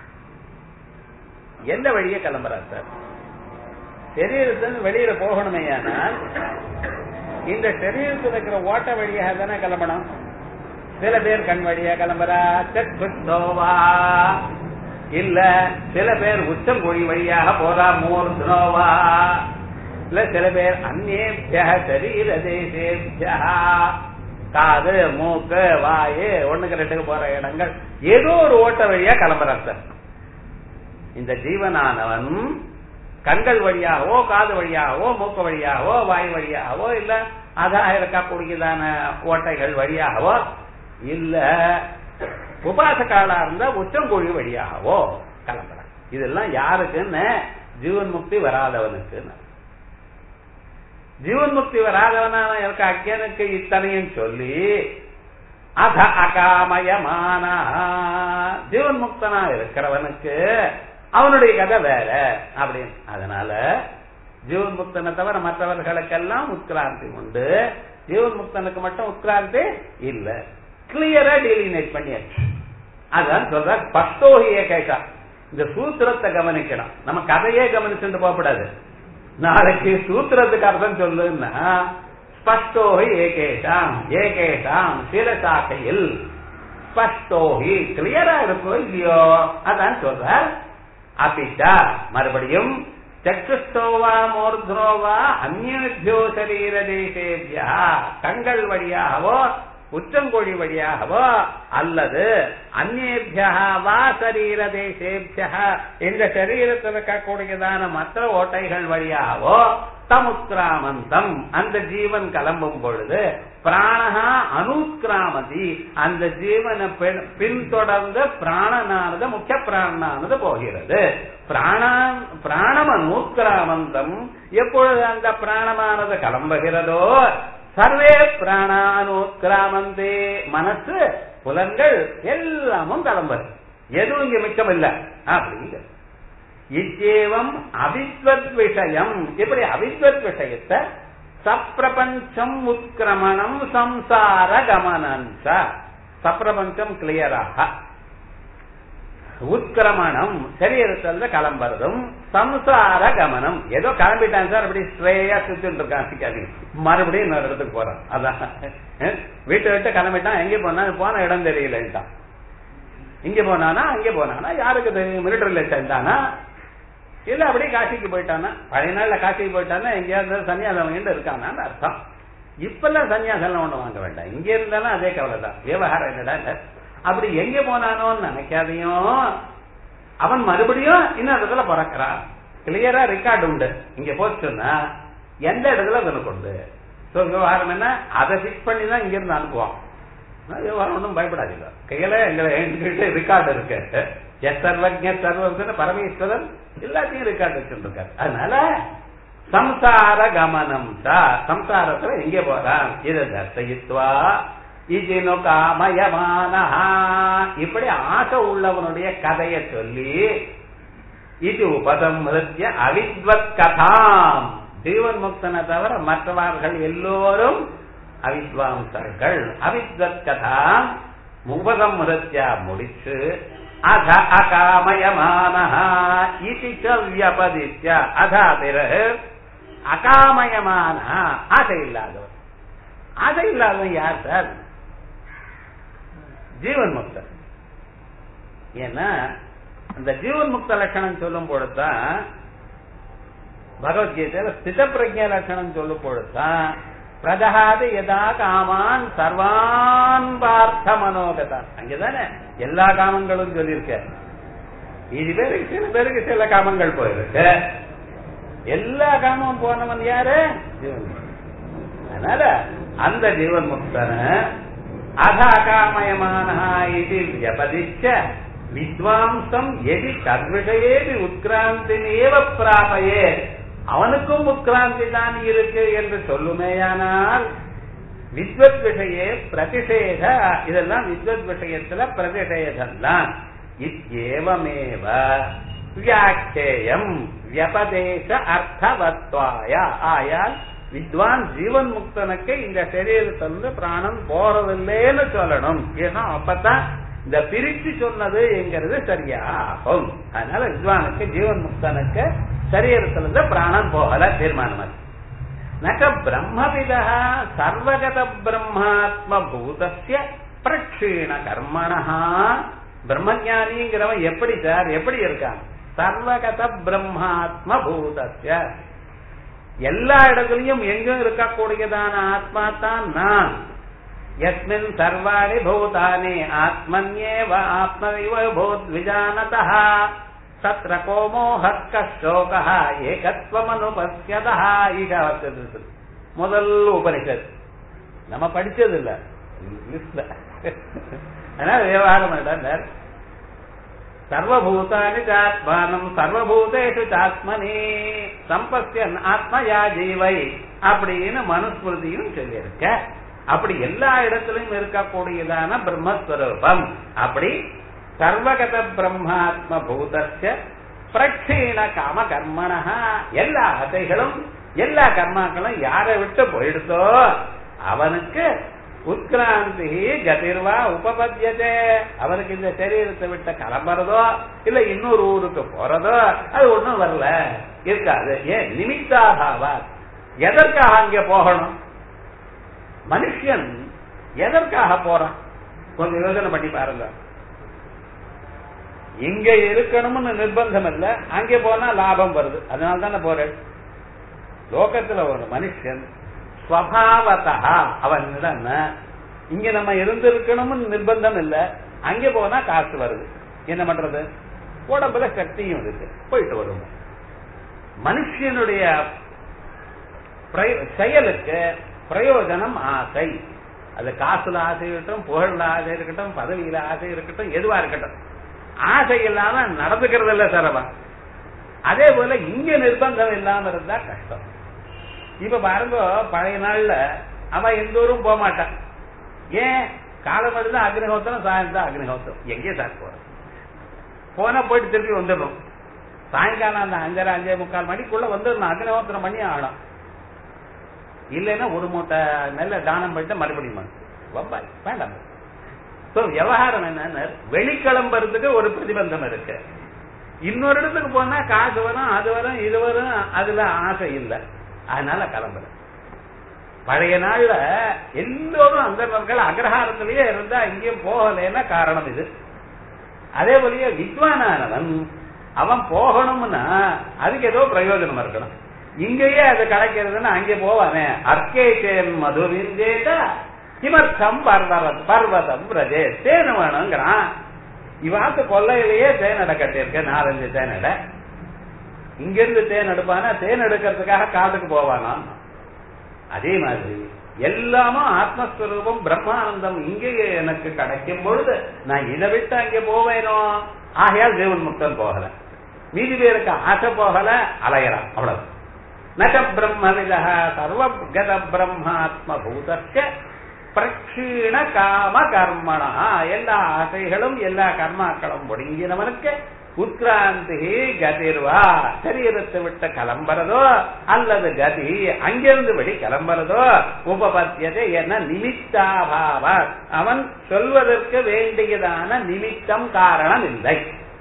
எந்த வழியே கிளம்புறான் சார் சரீரத்தில் வெளியில போகணுமே ஆனால் இந்த சரீரத்தில் இருக்கிற ஓட்ட வழியாக தானே கிளம்பணும் சில பேர் கண் வழியா கிளம்புறா சத்வா இல்ல சில பேர் உச்சங்குழி வழியாக போறா மூர்தனோவா இல்ல சில பேர் அந்நேபிய சரீர தேசேபியா காது மூக்கு வாயு ஒண்ணுக்கு ரெண்டுக்கு போற இடங்கள் ஏதோ ஒரு ஓட்ட வழியா கிளம்புறான் சார் இந்த ஜீவனானவன் கண்கள் வழியாகவோ காது வழியாகவோ மூக்கு வழியாகவோ வாய் வழியாகவோ இல்ல அதான் இருக்கக்கூடியதான ஓட்டைகள் வழியாகவோ இல்ல உபாசகாலா இருந்தா உச்சங்கொழி வழியாகவோ கிளம்புறான் இதெல்லாம் யாருக்குன்னு ஜீவன் முக்தி வராதவனுக்கு ஜீவன் முக்தி வராதவனான இருக்க அஜனுக்கு இத்தனையும் சொல்லி அத அகாமயமான ஜீவன் முக்தனா இருக்கிறவனுக்கு அவனுடைய கதை வேற அப்படின்னு அதனால ஜீவன் முக்தனை தவிர மற்றவர்களுக்கெல்லாம் உட்கிராந்தி உண்டு ஜீவன் முக்தனுக்கு மட்டும் உட்கிராந்தி இல்ல கிளியரா டீலினேட் பண்ணியாச்சு அதான் சொல்ற பஸ்தோகிய கேட்டா இந்த சூத்திரத்தை கவனிக்கணும் நம்ம கதையே கவனிச்சுட்டு போகக்கூடாது நாளைக்கு சூத்திரத்துக்கு அர்த்தம் சொல்லுன்னா ஸ்பஷ்டோஹி ஏகேஷாம் ஏகேஷாம் சில சாக்கையில் ஸ்பஷ்டோஹி கிளியரா இருக்கோ இல்லையோ அதான் சொல்ற அபிச்சா மறுபடியும் சக்ஷுஸ்தோவா மூர்தனோவா அந்நியோ சரீர தேசேபியா கண்கள் வழியாகவோ உச்சங்கொழி வழியாகவோ அல்லது அந்நேபியா வா சரீர தேசேபியா இந்த சரீரத்தில் இருக்கக்கூடியதான மற்ற ஓட்டைகள் வழியாகவோ தமுத்கிராமந்தம் அந்த ஜீவன் கிளம்பும் பொழுது பிராணஹா அனுக்கிராமதி அந்த ஜீவனை பின்- பின்தொடர்ந்து பிராணனானது முக்கிய பிராணனானது போகிறது பிராணான் பிராணம் அனுக்கிராமந்தம் எப்பொழுது அந்த பிராணமானது கிளம்புகிறதோ சர்வே பிராணானுக்கிராமந்தே மனசு புலன்கள் எல்லாமும் கிளம்புது எதுவும் இங்க மிச்சம் இல்ல அப்படிங்கிறது இச்சேவம் அவித்வத் விஷயம் இப்படி அவித்வத் விஷயத்தை சப்பிரபஞ்சம் உத்கிரமணம் சம்சார கமனஞ்ச சப்பிரபஞ்சம் கிளியராக உத்கிரமணம் சரீரத்துல கிளம்புறதும் சம்சார கமனம் ஏதோ கிளம்பிட்டான் சார் அப்படி ஸ்ட்ரேயா சுத்திட்டு இருக்கான் மறுபடியும் இன்னொரு இடத்துக்கு போறான் அதான் அஹ், வீட்டை விட்டு கிளம்பிட்டான் எங்க போனா போன இடம் தெரியலன்ட்டான் இங்க போனானா அங்க போனானா யாருக்கு தெரியும் மிலிட்டரியில சேர்ந்தானா இல்ல அப்படியே காசிக்கு போயிட்டானா பழைய நாள்ல காசிக்கு போயிட்டானா எங்கேயாவது சன்னியாசம் வாங்கிட்டு இருக்கானான்னு அர்த்தம் இப்பெல்லாம் சன்னியாசம் ஒண்ணு வாங்க வேண்டாம் இங்க இருந்தாலும் அதே கவலை தான் விவகாரம் என்னடா இல்ல. அப்படி எங்க போனானோன்னு நினைக்காதையும் அவன் மறுபடியும் இன்னும் இடத்துல பிறக்கிறான் கிளியரா ரெக்கார்டு உண்டு இங்க போச்சுன்னா எந்த இடத்துல அவனுக்கு உண்டு சோ விவகாரம் என்ன அதை பிக்ஸ் பண்ணி தான் இங்க இருந்து அனுப்புவான் நான் விவகாரம் ஒன்றும் பயப்படாதீங்க கையில எங்களை என்கிட்ட ரெக்கார்டு இருக்கு எஸ் சர்வஜ சர்வன்னு பரமேஸ்வரன் எல்லாத்தையும் ரெக்கார்டு வச்சுருக்காரு அதனால சம்சார கமனம் சா சம்சாரத்துல எங்கே போறான் இது தர்சயித்வா இஜினு காமயமானஹா இப்படி ஆசை உள்ளவனுடைய கதையை சொல்லி இது உபசம்ஹிருத்திய அவித்வத் கதாம் ஜீவன் முக்தனை தவிர மற்றவர்கள் எல்லோரும் அவித்வாம்சர்கள் அவித்வத் கதாம் உபசம்ஹிருத்தியா முடிச்சு அத அகாமயமானஹா இது வியபதித்ய அதா பிறகு அகாமயமான ஆசை இல்லாதவர் ஆசை இல்லாதவன் யார் சார் ஜீவன் முக்தன் ஏன்னா அந்த ஜீவன் முக்த லட்சணம் சொல்லும் பொழுதுதான் பகவத்கீதையில ஸ்தித பிரஜ லட்சணம் சொல்லும் பொழுதுதான் பிரதகாது எதா காமான் சர்வான் பார்த்த மனோகதான் அங்கதானே எல்லா காமங்களும் சொல்லியிருக்க இது பேருக்கு சில பேருக்கு சில காமங்கள் போயிருக்கு எல்லா காமம் போனவன் யாரு ஜீவன் முக்தன். அதனால அந்த ஜீவன் முக்தன அகாமயமான இது வியபதிச்ச வித்வாம்சம் எதி தத்விஷயேபி உத்கிராந்தி ஏவ பிராபயே அவனுக்கும் உத்கிராந்தி தான் இருக்கு என்று சொல்லுமேயானால் வித்வத் விஷயே பிரதிஷேத இதெல்லாம் வித்வத் விஷயத்துல பிரதிஷேதம் தான் இத்யேவமேவ வியாக்கியம் வியபதேச அர்த்தவத்வாய ஆயால் வித்வான் ஜீவன் முக்தனுக்கு இந்த சரீரத்திலிருந்து பிராணம் போறதில்லைன்னு சொல்லணும் ஏன்னா அப்பதான் இந்த பிரிச்சு சொன்னது என்கிறது சரியாகும் அதனால வித்வானுக்கு ஜீவன் முக்தனுக்கு சரீரத்திலிருந்து பிராணம் போகல தீர்மானம் நக பிரம்மவித சர்வகத பிரம்மாத்ம பூதஸ்ய பிரக்ஷீண கர்மணா பிரம்மஞானிங்கிறவன் எப்படி சார் எப்படி இருக்கான் சர்வகத பிரம்மாத்ம பூதஸ்ய எல்லா இடத்துலயும் எங்கும் இருக்கக்கூடியதான ஆத்மா தான் நான் எஸ்மின் சர்வாணி பூதானி ஆத்மன்யேவ ஆத்மவைவ பூத் விஜானதः தத்ர கோமோஹக்க சோகः ஏகத்வமனுபஸ்யதः ஈகாவத்து முதல் உபனிஷத் நம்ம படிச்சது இல்ல லிஸ்ட்ல அதனால விவகாரம் என்னடார் சர்வபூதானி சாத்மானம் சர்வபூதேஷு சாத்மனி சம்பஸ்யன் ஆத்மயா ஜீவை அப்படின்னு மனுஸ்மிருதியும் சொல்லியிருக்க அப்படி எல்லா இடத்திலும் இருக்கக்கூடியதான பிரம்மஸ்வரூபம் அப்படி சர்வகத பிரம்மாத்ம பூதஸ்ய பிரக்ஷீண காம கர்மணா எல்லா அதைகளும் எல்லா கர்மாக்களும் யாரை விட்டு போயிடுதோ அவனுக்கு உத்கிராந்தி கதிர்வா உபபத்தியதே அவனுக்கு இந்த சரீரத்தை விட்ட கிளம்புறதோ இல்ல இன்னொரு ஊருக்கு போறதோ அது ஒண்ணும் வரல இருக்காது ஏன் நிமித்தாபாவா எதற்காக அங்க போகணும் மனுஷன் எதற்காக போறான் கொஞ்சம் யோசனை பண்ணி பாருங்க இங்க இருக்கணும்னு நிர்பந்தம் இல்ல அங்கே போனா லாபம் வருது அதனால தானே போறேன் லோகத்துல ஒரு மனுஷன் ஸ்வபாவத்தா அவனிடம் இங்க நம்ம இருந்திருக்கணும்னு நிர்பந்தம் இல்ல அங்க போனா காசு வருது என்ன பண்றது உடம்புல சக்தியும் இருக்கு போயிட்டு வருவோம் மனுஷனுடைய பிரய- செயலுக்கு பிரயோஜனம் ஆசை அது காசுல ஆசை இருக்கட்டும் புகழ்ல ஆசை இருக்கட்டும் பதவியில ஆசை இருக்கட்டும் எதுவா இருக்கட்டும் ஆசை இல்லாம நடந்துக்கிறது இல்ல சரவா அதே போல இங்க நிர்பந்தம் இல்லாம இருந்தா கஷ்டம் இப்ப பாருங்க பழைய நாள்ல அவன் எந்த ஊரும் போக மாட்டான் ஏன் காலம் தான் அக்னிஹோத்திரம் சாயந்தரம் அக்னிஹோத்திரம் எங்கே சார் போற போனா போயிட்டு திருப்பி வந்துடணும் சாயங்காலம் அந்த அஞ்சரை அஞ்சே முக்கால் மணிக்குள்ள வந்துடணும் அக்னிஹோத்திரம் பண்ணி ஆகணும் இல்லைன்னா ஒரு மூட்டை நெல்ல தானம் பண்ணிட்டு மறுபடியும் வந்து. வப்பாய் வேண்டாம் சோ விவகாரம் என்னன்னு வெளிக்கிளம்புறதுக்கு ஒரு பிரதிபந்தம் இருக்கு இன்னொரு இடத்துக்கு போனா காசு வரும் அது வரும் இது வரும் அதுல ஆசை இல்லை அதனால கிளம்புற பழைய நாள்ல எல்லோரும் அந்தர்கள் அக்ரஹாரத்திலேயே இருந்தா எங்கேயும் போகலைன்னா காரணம் இது அதே போலயே வித்வானானவன் அவன் போகணும்னா அதுக்கு ஏதோ பிரயோஜனம் இருக்கணும் இங்கேயே அது கிடைக்கிறதுன்னா அங்கே போவானே அர்க்கேச்சேன் மதுவிந்தேத கிமர்த்தம் பர்வதம் பர்வதம் பிரஜே தேன் வேணுங்கிறான் இவாத்து கொல்லையிலேயே தேனடை கட்டியிருக்க நாலஞ்சு தேனடை இங்க இருந்து தேன் எடுப்பானா தேன் எடுக்கிறதுக்காக காட்டுக்கு போவானா அதே மாதிரி எல்லாமும் ஆத்மஸ்வரூபம் பிரம்மானந்தம் இங்கேயே எனக்கு கிடைக்கும் பொழுது நான் இதை விட்டு அங்கே போவேனோ ஆகையால் ஜீவன் முக்தன் போகல மீதி பேருக்கு ஆசை போகல அலையறான் அவ்வளவு நக பிரம்மவித சர்வகத பிரம்மாத்ம பூதஸ்ய பிரக்ஷீண காம கர்மணா எல்லா ஆசைகளும் எல்லா கர்மாக்களும் ஒடுங்கினவனுக்கு உத்கிராந்தி கதிர்வா சரீரத்தை விட்டு கிளம்புறதோ அல்லது கதி அங்கிருந்து வெளி கிளம்புறதோ உபபத்தியதை என்ன நிமித்தாபாவ அவன் சொல்வதற்கு வேண்டியதான நிமித்தம் காரணம் இல்லை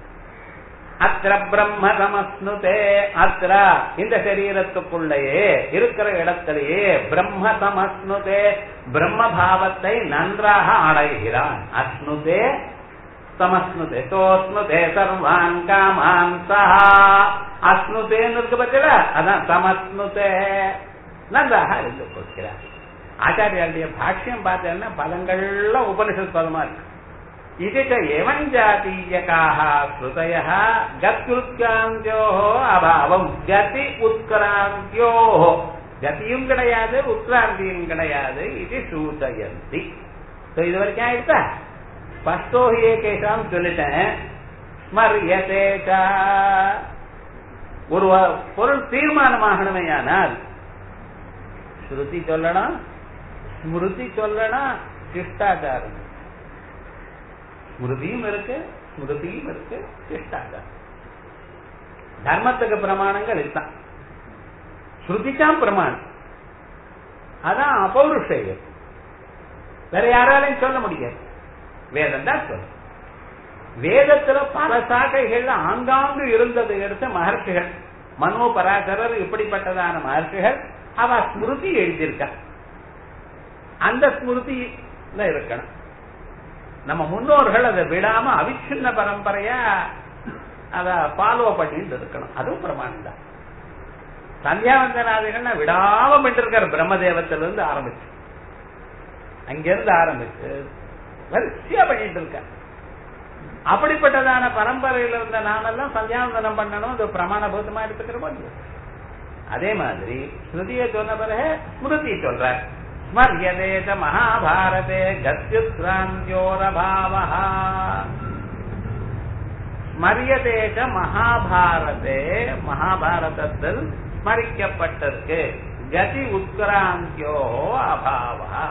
அத்திர பிரம்ம சமஸ்னுதே அத்திர இந்த சரீரத்துக்குள்ளேயே இருக்கிற இடத்திலேயே பிரம்ம சமஸ்னுதே பிரம்ம பாவத்தை நன்றாக அடைகிறான் அஸ்னுதே சமஸ்னுதே சோஸ்னுதே சர்வான் காமான் சஹா அஸ்னுதேன்னு இருக்கு பத்தியா அதான் சமஸ்னுதே நன்றாக இருந்து கொடுக்கிறார் ஆச்சாரியாளுடைய பாஷ்யம் பார்த்தேன்னா பலங்கள்லாம் உபனிஷத் பதமா இருக்கு இதுக்கு எவன் ஜாத்தீயக்காக ஸ்ருதய கத்யுத்கிராந்தியோ அபாவம் கதி உத்கிராந்தியோ கதியும் கிடையாது உத்கிராந்தியும் கிடையாது இது சூதயந்தி இது வரைக்கும் ஆயிடுச்சா பஸ்தோஹியே கேசாம் சொல்லிட்டேன் ஸ்மரியதே ஒரு பொருள் தீர்மானமாகணுமே ஆனால் ஸ்ருதி சொல்லணும் ஸ்மிருதி சொல்லணும் சிஷ்டாச்சாரம் ஸ்மிருதியும் இருக்கு ஸ்மிருதியும் இருக்கு சிஷ்டாச்சாரம் தர்மத்துக்கு பிரமாணங்கள் இதுதான் ஸ்ருதிச்சாம் பிரமாணம் அதான் அபௌருஷயம் வேற யாராலையும் சொல்ல முடியாது வேதம் தான் சொல்லும் வேதத்துல பல சாக்கைகள் ஆங்காங்கு இருந்ததை எடுத்த மகர்ஷிகள் மனோ பராசரர் இப்படிப்பட்டதான மகர்ஷிகள் அவ ஸ்மிருதி எழுதியிருக்க அந்த ஸ்மிருதியில இருக்கணும் நம்ம முன்னோர்கள் அதை விடாம அவிச்சின்ன பரம்பரையா அத ஃபாலோ பண்ணிட்டு இருக்கணும் அதுவும் பிரமாணம் தான் சந்தியாவந்தனாதிகள் விடாம பண்ணிட்டு இருக்காரு பிரம்மதேவத்தில இருந்து ஆரம்பிச்சு அங்கிருந்து ஆரம்பிச்சு வரிசையா பண்ணிட்டு இருக்க அப்படிப்பட்டதான பரம்பரையில இருந்த நாமெல்லாம் சந்தியாவந்தனம் பண்ணணும் அது பிரமாணபூதமா எடுத்துக்கிறோம் அதே மாதிரி ஸ்ருதியை சொன்ன பிறகு ஸ்மிருதி சொல்ற ஸ்மரியதேச மகாபாரதே கத்யுத்கிராந்தியோரபாவ ஸ்மரியதேச மகாபாரதே மகாபாரதத்தில் ஸ்மரிக்கப்பட்டிருக்கு கதி உத்கிராந்தியோ அபாவா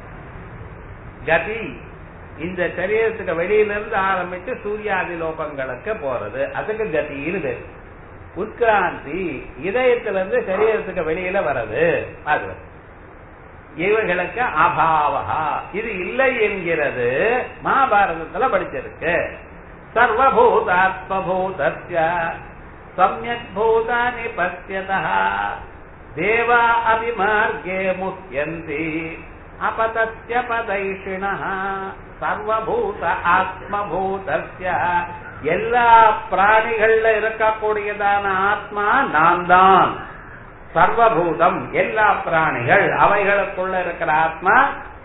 கதி இந்த சரீரத்துக்கு வெளியில இருந்து ஆரம்பிச்சு சூர்யாதி லோகங்களுக்கு போறது அதுக்கு கத்தின்னு பேரு உட்கிராந்தி இதயத்திலிருந்து சரீரத்துக்கு வெளியில வர்றது அது இவர்களுக்கு அபாவா இது இல்லை என்கிறது மகாபாரதத்துல படிச்சிருக்கு சர்வபூதாத்மபூதஸ்ய சமயக் பூதானி பசியதா தேவா அபிமார்கே முக்கியந்தி அபதஸ்ய பதைஷிண சர்வபூத ஆத்மபூதஸ்ய எல்லா பிராணிகள்ல இருக்கக்கூடியதான ஆத்மா நான் தான் சர்வபூதம் எல்லா பிராணிகள் அவைகளுக்குள்ள இருக்கிற ஆத்மா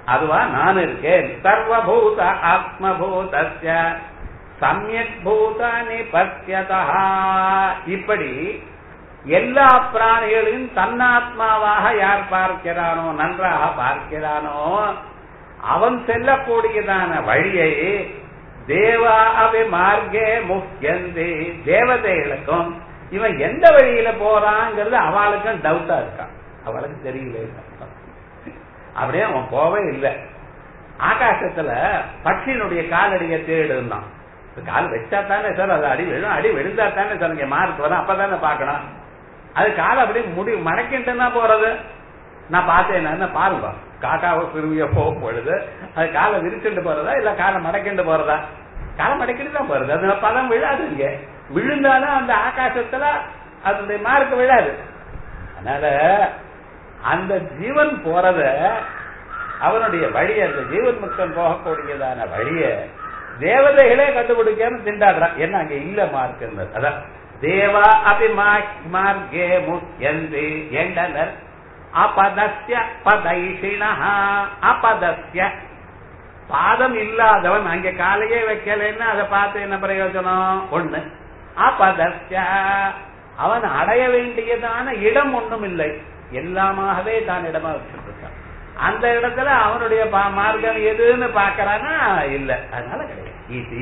அதுவா நான் இருக்கேன் சர்வபூத ஆத்மபூதஸ்ய சமயக் பூதானி பசியதா இப்படி எல்லா பிராணிகளையும் தன்னாத்மாவாக யார் பார்க்கிறானோ நன்றாக பார்க்கிறானோ அவன் செல்லக்கூடியதான வழியை தேவா அவை மார்க்கே முக்கியந்தி தேவதைகளுக்கும் இவன் எந்த வழியில போறாங்கிறது அவளுக்கும் டவுட்டா இருக்கான் அவளுக்கு தெரியல அப்படியே அவன் போவே இல்லை ஆகாசத்துல பட்சியினுடைய காலடியை தேடுந்தான் கால் வச்சா தானே சார் அது அடி விழும் அடி விழுந்தா தானே சார் இங்க மார்க் வரும் அப்பதானே பாக்கணும் அது காலை அப்படியே முடி மடக்கிட்டு போறது நான் பார்த்தேன் என்ன பாருங்க காக்காவை குருவிய போகும் பொழுது அது காலை விரிச்சுட்டு போறதா இல்ல காலை மடக்கிட்டு போறதா காலை மடக்கிட்டு தான் போறது அதுல பதம் விழாது இங்க விழுந்தாலும் அந்த ஆகாசத்துல அதனுடைய மார்க் விழாது அதனால அந்த ஜீவன் போறத அவனுடைய வழி அந்த ஜீவன் முக்தன் போகக்கூடியதான வழிய தேவதைகளே கண்டுபிடிக்காம திண்டாடுறான் என்ன அங்க இல்ல மார்க் அதான் தேவா அபி மார்க்கே முக்கியந்தி என்றனர் அபதஸ்ய பதைஷிண அபதஸ்ய பாதம் இல்லாதவன் அங்க காலையே வைக்கலன்னா அதை பார்த்து என்ன பிரயோஜனம் ஒண்ணு அபதஸ்ய அவன் அடைய வேண்டியதான இடம் ஒண்ணும் இல்லை எல்லாமாகவே தான் இடமா வச்சுட்டு இருக்கான் அந்த இடத்துல அவனுடைய மார்க்கம் எதுன்னு பாக்கிறானா இல்ல அதனால கிடையாது இது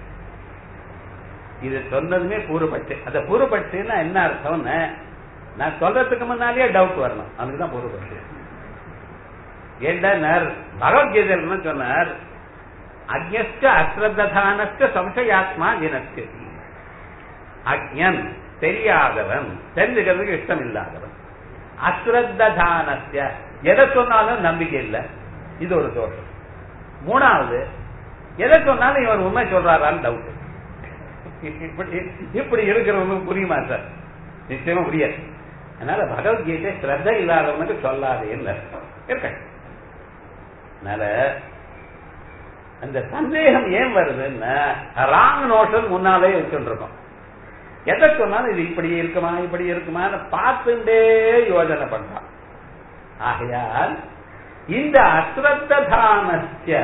இது சொன்னதுமே பூர்வபட்சி அந்த பூர்வபட்சின்னா என்ன அர்த்தம்னு நான் சொல்றதுக்கு முன்னாலேயே டவுட் வரணும் அவனுக்கு தான் பூர்வபட்சி என்றனர் பகவத்கீதையில் சொன்னார் அக்ஞஸ்ட அஸ்ரத்தானஸ்ட சம்சயாத்மா ஜினஸ்து அக்ஞன் தெரியாதவன் தெரிஞ்சுக்கிறதுக்கு இஷ்டம் இல்லாதவன் அஸ்ரத்தானஸ்ய எதை சொன்னாலும் நம்பிக்கை இல்லை இது ஒரு தோஷம் மூணாவது எதை சொன்னாலும் இவர் உண்மை சொல்றாரான்னு டவுட் இப்படி இப்படி இருக்கிறவங்களுக்கு புரியுமா சார் நிச்சயமா புரியாது அதனால பகவத்கீதை ஸ்ரத்த இல்லாதவனுக்கு சொல்லாதேன்னு இருக்க அதனால அந்த சந்தேகம் ஏன் வருதுன்னா ராங் நோஷன் முன்னாலே வச்சுட்டு இருக்கோம் எதை சொன்னாலும் இது இப்படி இருக்குமா இப்படி இருக்குமான்னு பார்த்துட்டே யோஜனை பண்றான் ஆகையால் இந்த அஸ்ரத்தானஸ்ய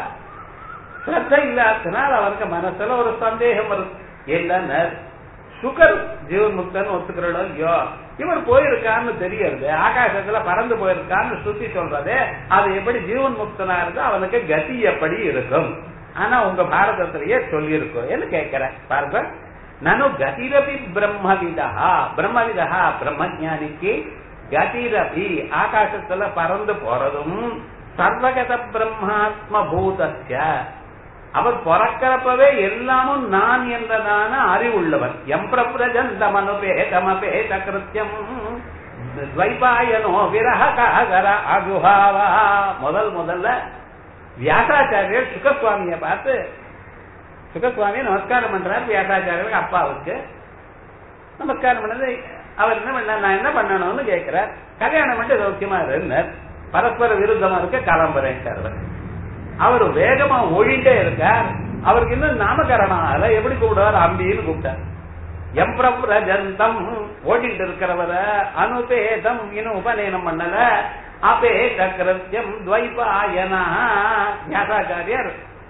ஸ்ரத்த இல்லாதனால் அவருக்கு மனசுல ஒரு சந்தேகம் வரும் என்னன்னா சுகர் ஜீவன் முக்தன் ஒத்துக்கிறோம் ஐயோ இவர் போயிருக்கான்னு தெரியறது ஆகாசத்துல பறந்து போயிருக்கான்னு சுத்தி சொல்றது அது எப்படி ஜீவன் முக்தனா இருந்து அவனுக்கு கதி எப்படி இருக்கும் ஆனா உங்க பாரதத்திலேயே சொல்லியிருக்கோம் என்ன கேட்கிறேன் பாருங்க நனு கதிரபி பிரம்மவிதா பிரம்மவிதா பிரம்மஜானிக்கு கதிரபி ஆகாசத்துல பறந்து போறதும் சர்வகத பிரம்மாத்ம பூதஸ்ய அவர் பிறக்கிறப்பவே எல்லாமும் நான் என்றதான அறிவுள்ளவர் எம் பிரஜந்தமனுபேதமபேத கிருத்தியம் துவைபாயனோ விரக காகர அகுஹாவா முதல் முதல்ல வியாசாச்சாரியர் சுகசுவாமியை பார்த்து சுகசுவாமி நமஸ்காரம் பண்றாரு வியாசாச்சாரியருக்கு அப்பாவுக்கு நமஸ்காரம் பண்ணது அவர் என்ன பண்ண நான் என்ன பண்ணணும்னு கேட்கிறார் கல்யாணம் பண்ணி சௌக்கியமா இருந்தார் பரஸ்பர விருத்தமா இருக்க கிளம்புறேன் அவர் வேகமா ஒழிண்டே இருக்கார் அவருக்கு இன்னும் நாமகரணம் ஆகல எப்படி கூப்பிடுவார் அம்பின்னு கூப்பிட்டார் எம்பிரஜந்தம் ஓடிட்டு இருக்கிறவர அனுபேதம் இன்னும் உபநயனம் பண்ணல அபேத கிருத்தியம் துவைபாயனா ஞாசாச்சாரியர்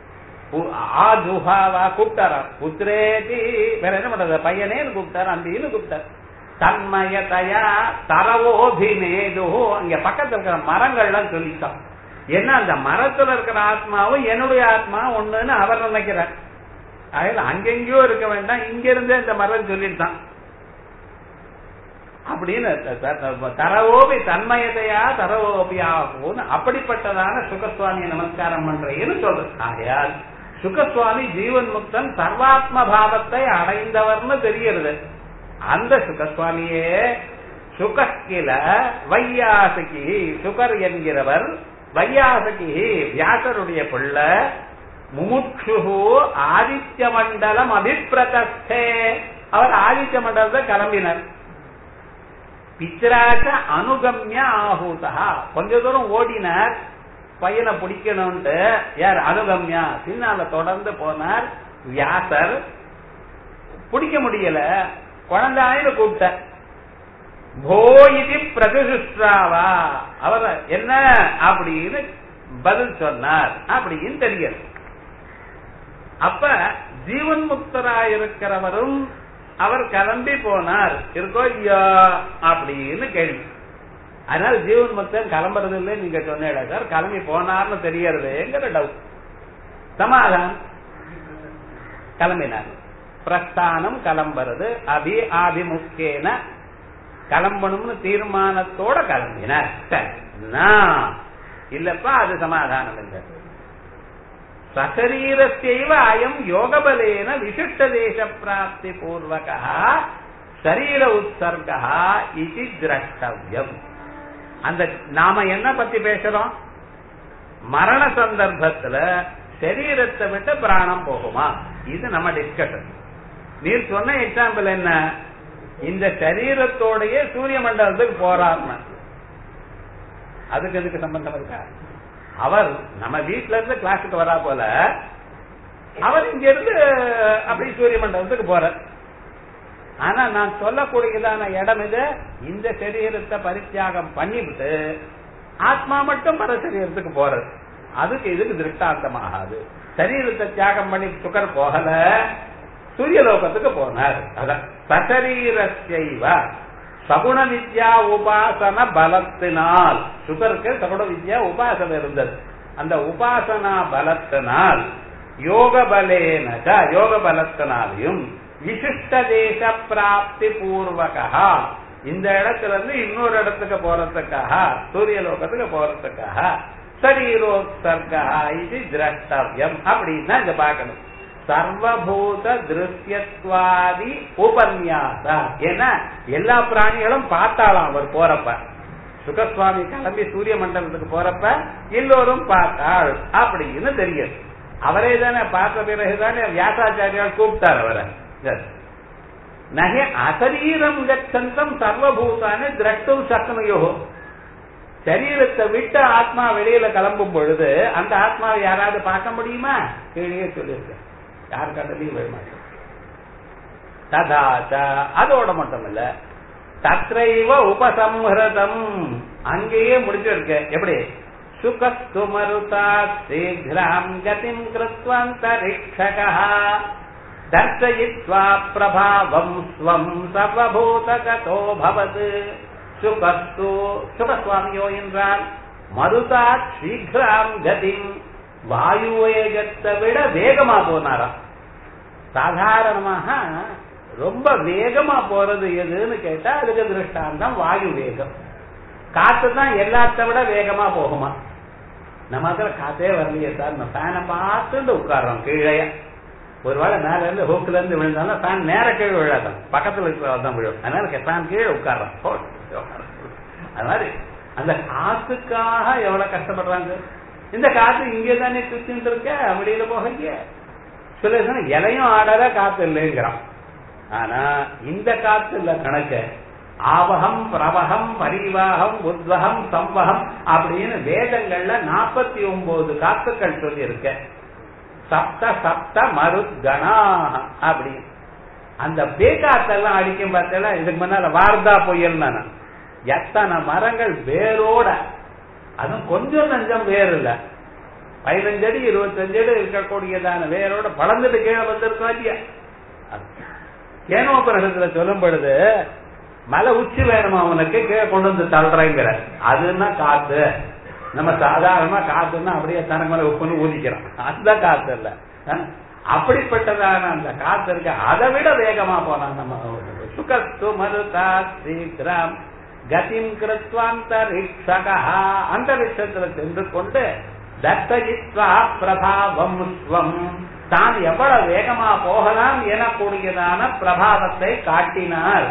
ஆஜுஹாவா கூப்பிட்டாராம் புத்திரேதி வேற என்ன பண்றது பையனேன்னு கூப்பிட்டாரு அம்பின்னு கூப்பிட்டார் தன்மயதையா தரவோபினேது அங்க பக்கத்துல இருக்கிற மரங்கள்லாம் சொல்லிட்டான் என்ன அந்த மரத்துல இருக்கிற ஆத்மாவும் என்னுடைய ஆத்மா ஒண்ணுன்னு அவர் நினைக்கிறார் அதனால அங்கெங்கயோ இருக்க வேண்டாம் இங்க இருந்தே இந்த மரம் சொல்லிட்டான் அப்படின்னு தரவோபி தன்மயதையா தரவோபியாகும் அப்படிப்பட்டதான சுகசுவாமியை நமஸ்காரம் பண்றேன்னு சொல்றது ஆகையால் சுகசுவாமி ஜீவன் முக்தன் சர்வாத்ம பாவத்தை அடைந்தவர்னு தெரிகிறது அந்த சுகசுவாமியே சுகில வையாசகி சுகர் என்கிறவர் வையாசகி வியாசருடைய பிள்ளை முமுட்சு ஆதித்ய மண்டலம் அபிப்பிரதஸ்தே அவர் ஆதித்ய மண்டலத்தை கிளம்பினர் பித்ராச்ச அனுகம்ய ஆஹூதா கொஞ்ச தூரம் ஓடினார் பையனை பிடிக்கணும்ட்டு யார் அனுகம்யா பின்னால தொடர்ந்து போனார் வியாசர் பிடிக்க முடியல குழந்தாயின்னு கூப்பிட்ட போ இது பிரதிஷ்டாவா அவர் என்ன அப்படின்னு பதில் சொன்னார் அப்படின்னு தெரியாது அப்ப ஜீவன் முக்தராயிருக்கிறவரும் அவர் கிளம்பி போனார் இருக்கோ ஐயா அப்படின்னு கேள்வி அதனால ஜீவன் முக்தன் கிளம்புறது இல்லை நீங்க சொன்னீங்க சார் கிளம்பி போனார்னு தெரியறதுங்கிற டவுட் சமாதானம் கிளம்பினார் பிரஸ்தானம் கிளம்புறது அபி ஆபிமுக்கேன கிளம்பணும்னு தீர்மானத்தோட கிளம்பினார் சரி நான் இல்லப்பா அது சமாதானம் இல்லை சசரீரத்தைவ அயம் யோகபலேன விசிஷ்ட தேச பிராப்தி பூர்வக சரீர உற்சர்கா இது திரஷ்டவியம் அந்த நாம என்ன பத்தி பேசுறோம் மரண சந்தர்ப்பத்துல சரீரத்தை விட்டு பிராணம் போகுமா இது நம்ம டிஸ்கஷன் நீர் சொன்ன எக்ஸாம்பிள் என்ன இந்த சரீரத்தோடயே சூரிய மண்டலத்துக்கு போறார்னு அதுக்கு எதுக்கு சம்பந்தம் இருக்கா அவர் நம்ம வீட்டுல இருந்து கிளாஸுக்கு வரா போல அவர் இங்க இருந்து அப்படி சூரிய மண்டலத்துக்கு போறார் ஆனா நான் சொல்லக்கூடியதான இடம் இது இந்த சரீரத்தை பரித்தியாகம் பண்ணிவிட்டு ஆத்மா மட்டும் பர சரீரத்துக்கு போறது அதுக்கு இதுக்கு திருஷ்டாந்தமாகாது சரீரத்தை தியாகம் பண்ணி சுகர் போகல சூரியலோகத்துக்கு போனார் அதான் சசரீரஸ்யைவ சகுண வித்யா உபாசன பலத்தினால் சுகருக்கு சகுண வித்யா உபாசனை இருந்தது அந்த உபாசனா பலத்தினால் யோக பலேனக யோக பலத்தினாலையும் விசிஷ்ட தேச பிராப்தி பூர்வகா இந்த இடத்துல இருந்து இன்னொரு இடத்துக்கு போறதுக்காக சூரிய லோகத்துக்கு போறதுக்காக சரீரோத்சர்கா இது திரஷ்டவியம் அப்படின்னா இங்க பார்க்கணும் சர்வபூத திருஷ்யத்வாதி உபன்யாச ஏன்னா எல்லா பிராணிகளும் பார்த்தாலாம் அவர் போறப்ப சுகசுவாமி கிளம்பி சூரிய மண்டலத்துக்கு போறப்ப எல்லோரும் பார்த்தாள் அப்படின்னு தெரியுது அவரே தானே பார்த்த பிறகுதானே வியாசாச்சாரியால் கூப்பிட்டார் அவரை நகை அசரீரம் கச்சந்தம் சர்வபூதானே திரட்டும் சக்னயோ சரீரத்தை விட்டு ஆத்மா வெளியில கிளம்பும் பொழுது அந்த ஆத்மாவை யாராவது பார்க்க முடியுமா கீழே சொல்லியிருக்க யார் கண்டதையும் விழ மாட்டோம் ததாச்ச அதோட மட்டும் இல்ல தத்ரைவ உபசம்ஹிருதம் அங்கேயே முடிச்சிருக்க எப்படி சுகஸ்து மருதா சீக்கிரம் கதிம் கிருத்வந்தரிக்ஷகா தர்சயித்வா பிரபாவம் ஸ்வம் சர்வபூதகதோ பவது சுகஸ்து சுகசுவாமியோ என்றால் மருதா சீக்கிரம் கதிம் வாயு வேகத்தை விட வேகமா போனாராம் சாதாரணமாக ரொம்ப வேகமா போறது எதுன்னு கேட்டா அதுக்கு திருஷ்டாந்தம் வாயு வேகம் காத்து தான் எல்லாத்த விட வேகமா போகுமா நம்ம அதுல காத்தே வரலையே சார் நம்ம ஃபேனை பார்த்துட்டு உட்கார்றோம் கீழே ஒருவேளை மேல இருந்து ஹூக்ல இருந்து விழுந்தாலும் ஃபேன் நேர கீழே விழாதான் பக்கத்துல இருக்கிறதான் விழும் அதனால ஃபேன் கீழே உட்கார்றோம் அது மாதிரி அந்த காத்துக்காக எவ்வளவு கஷ்டப்படுறாங்க இந்த காத்து இங்கே தானே சுத்தின்னு இருக்க வெளியில போகலைய சில இலையும் ஆடல காத்து இல்லைங்கிறான் ஆனா இந்த காத்து இல்ல கணக்கு ஆவகம் பிரவகம் பரிவாகம் உத்வகம் சம்வகம் அப்படின்னு வேதங்கள்ல நாற்பத்தி ஒன்பது காத்துக்கள் சொல்லி இருக்க சப்த சப்த மருத்கணா அப்படி அந்த பேக்காத்தெல்லாம் அடிக்கும் பார்த்தா இதுக்கு முன்னால வார்தா புயல் நான் எத்தனை மரங்கள் வேரோட அதுவும் கொஞ்சம் நஞ்சம் வேர் இல்ல பதினஞ்சு அடி இருபத்தஞ்சு அடி இருக்கக்கூடியதான வேரோட பழந்துட்டு கீழே வந்திருக்கோம் இல்லையா கேனோபரகத்துல சொல்லும் பொழுது மலை உச்சி வேணுமா அவனுக்கு கீழே கொண்டு வந்து தள்ளுறேங்கிற அதுன்னா காத்து நம்ம சாதாரணமா காத்துன்னா அப்படியே தனக்கு மேல உப்புன்னு ஊதிக்கிறோம் அதுதான் காத்து இல்ல அப்படிப்பட்டதான அந்த காத்து இருக்கு அதை விட வேகமா போனான் நம்ம சுகஸ்து மருதா சீக்கிரம் கதிம் கிருத்வாந்தரிக்ஷகா அந்தரிக்ஷத்துல சென்று கொண்டு தத்தயித்வா பிரபாவம் ஸ்வம் தான் எவ்வளவு வேகமா போகலாம் எனக்கூடியதான பிரபாவத்தை காட்டினார்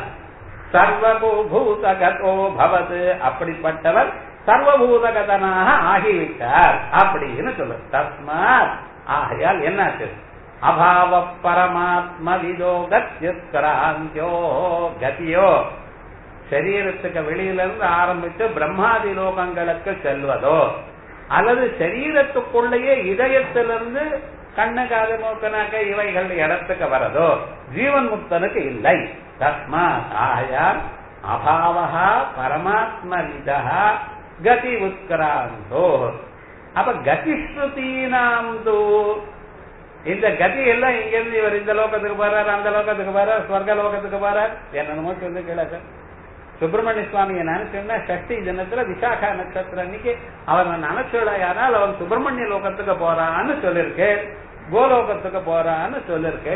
சர்வபூதகதோ பவது அப்படிப்பட்டவர் சர்வபூதகதனாக ஆகிவிட்டார் அப்படின்னு சொல்லு தஸ்மாத் ஆகையால் என்னாச்சு அபாவ பரமாத்ம விதோ கத்தியோ கதியோ சரீரத்துக்கு வெளியில இருந்து ஆரம்பித்து பிரம்மாதி லோகங்களுக்கு செல்வதோ அல்லது சரீரத்துக்குள்ளேயே இதயத்திலிருந்து கண்ணு காது மூக்கனாக்க இவைகள் இடத்துக்கு வரதோ ஜீவன் முக்தனுக்கு இல்லை தஸ்மா ஆயால் அபாவா பரமாத்ம விதா கதி உத்கிராந்தோ அப்ப கதிஸ்ருதீனாம் தூ இந்த கதி எல்லாம் இங்க இருந்து இவர் இந்த லோகத்துக்கு போறாரு அந்த லோகத்துக்கு போறார் ஸ்வர்க லோகத்துக்கு போறார் என்னென்னமோ சொல்லி கேளாக்க சுப்பிரமணிய சுவாமியை நினைச்சோம்னா சஷ்டி தினத்துல விசாகா நட்சத்திரம் அன்னைக்கு அவர் நினைச்சோடையானால் அவன் சுப்பிரமணிய லோகத்துக்கு போறான்னு சொல்லிருக்கு கோலோகத்துக்கு போறான்னு சொல்லிருக்கு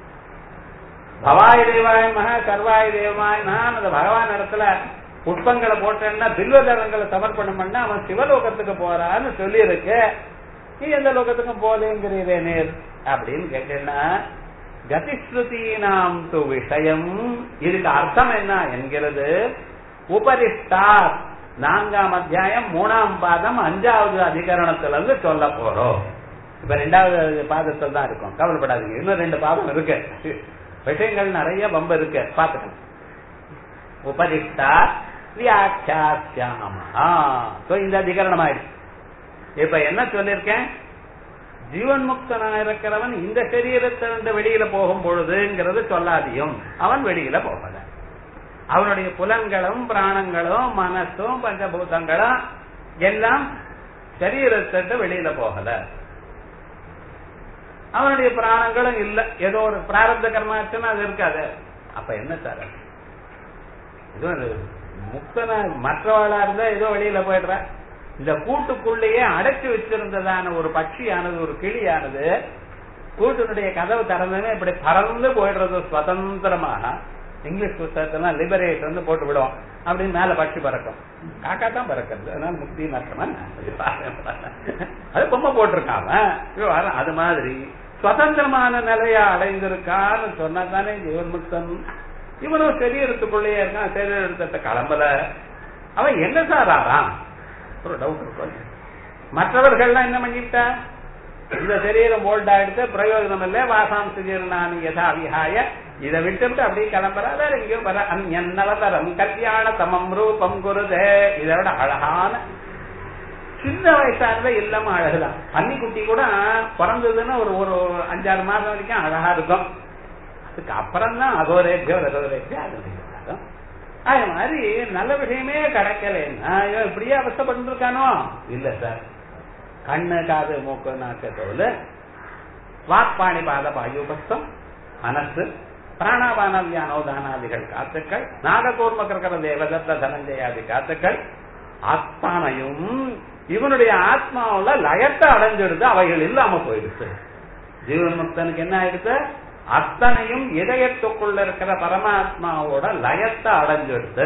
பவாய் தேவாய மகா சர்வாய் தேவாய் நான் அந்த பகவான் இடத்துல புஷ்பங்களை போட்டேன்னா பில்வதரங்களை சமர்ப்பணம் பண்ண அவன் சிவலோகத்துக்கு போறான்னு சொல்லி இருக்கு நீ எந்த லோகத்துக்கும் போலேங்கிறீரே நேர் அப்படின்னு கேட்டேன்னா கதிஸ்ருதீனாம் து விஷயம் இதுக்கு அர்த்தம் என்ன என்கிறது உபரிஷ்டா நான்காம் அத்தியாயம் மூணாம் பாதம் அஞ்சாவது அதிகரணத்துல இருந்து சொல்ல போறோம் இப்ப ரெண்டாவது பாதத்தில் தான் இருக்கும் கவலைப்படாதீங்க இன்னும் ரெண்டு பாதம் இருக்கு விஷயங்கள் நிறைய பம்பு இருக்கு பாத்துக்கணும் உபரிஷ்டா வியாக்கியாசியாமா இந்த அதிகரணம் ஆயிடுச்சு இப்ப என்ன சொல்லிருக்கேன் ஜீவன் முக்தனா இருக்கிறவன் இந்த சரீரத்தை விட்டு வெளியில போகும் பொழுதுங்கிறது சொல்லாதியும் அவன் வெளியில போகல அவனுடைய புலன்களும் பிராணங்களும் மனசும் பஞ்சபூதங்களும் எல்லாம் சரீரத்தை வெளியில போகல அவனுடைய பிராணங்களும் இல்ல ஏதோ ஒரு பிராரப்த கர்மாச்சுன்னா அது இருக்காது அப்ப என்ன சார் ஏதோ ஒரு முக்தனா மற்றவாளா இருந்தா ஏதோ வெளியில போயிடுற இந்த கூட்டுக்குள்ளேயே அடைச்சு வச்சிருந்ததான ஒரு பட்சியானது ஒரு கிளியானது கூட்டினுடைய கதவு திறந்ததுமே இப்படி பறந்து போயிடுறது சுதந்திரமாக இங்கிலீஷ் புத்தகத்தெல்லாம் லிபரேட் வந்து போட்டு விடுவோம் அப்படின்னு மேல பட்சி பறக்கும் காக்கா தான் பறக்கிறது அதனால முக்தி நஷ்டமா அது பொம்மை போட்டிருக்காம அது மாதிரி சுதந்திரமான நிலையா அடைந்திருக்கான்னு சொன்னா தானே ஜீவன் முக்தன் இவனும் சரீரத்துக்குள்ளேயே இருக்கான் சரீரத்தை கிளம்பல அவன் என்ன சார் ஆறான் ஒரு டவுட் இருக்கும் மற்றவர்கள்லாம் என்ன பண்ணிட்டா இந்த சரீரம் ஓல்ட் ஆயிடுத்து பிரயோஜனம் இல்லை வாசாம் சுஜீர்ணானி யதா விஹாய இதை விட்டுவிட்டு அப்படியே கிளம்புறா வேற எங்கேயோ வர அந்நவதரம் கல்யாண தமம் ரூபம் குருதே இதை விட அழகான சின்ன வயசானது இல்லாம அழகுதான் பன்னிக்குட்டி கூட பிறந்ததுன்னா ஒரு ஒரு அஞ்சாறு மாதம் வரைக்கும் அழகா இருக்கும் அதுக்கு அப்புறம் தான் அகோரேபியோ ரகோரேபியோ அது அது மாதிரி நல்ல விஷயமே கிடைக்கலன்னா இவன் இப்படியே அவசப்பட்டு இருக்கானோ இல்ல சார் கண்ணு காது மூக்கு நாக்கு தோல் வாக்பாணி பாத பாயுபஸ்தம் மனசு பிராணாபான வியானோதானாதிகள் காத்துக்கள் நாககூர்ம கிரகர தேவதத்த தனஞ்சயாதி காத்துக்கள் அத்தனையும் இவனுடைய ஆத்மாவுல லயத்தை அடைஞ்சிடுது அவைகள் இல்லாம போயிடுச்சு ஜீவன் முக்தனுக்கு என்ன ஆயிடுச்சு அத்தனையும் இதயத்துக்குள்ள இருக்கிற பரமாத்மாவோட லயத்தை அடைஞ்சிடுது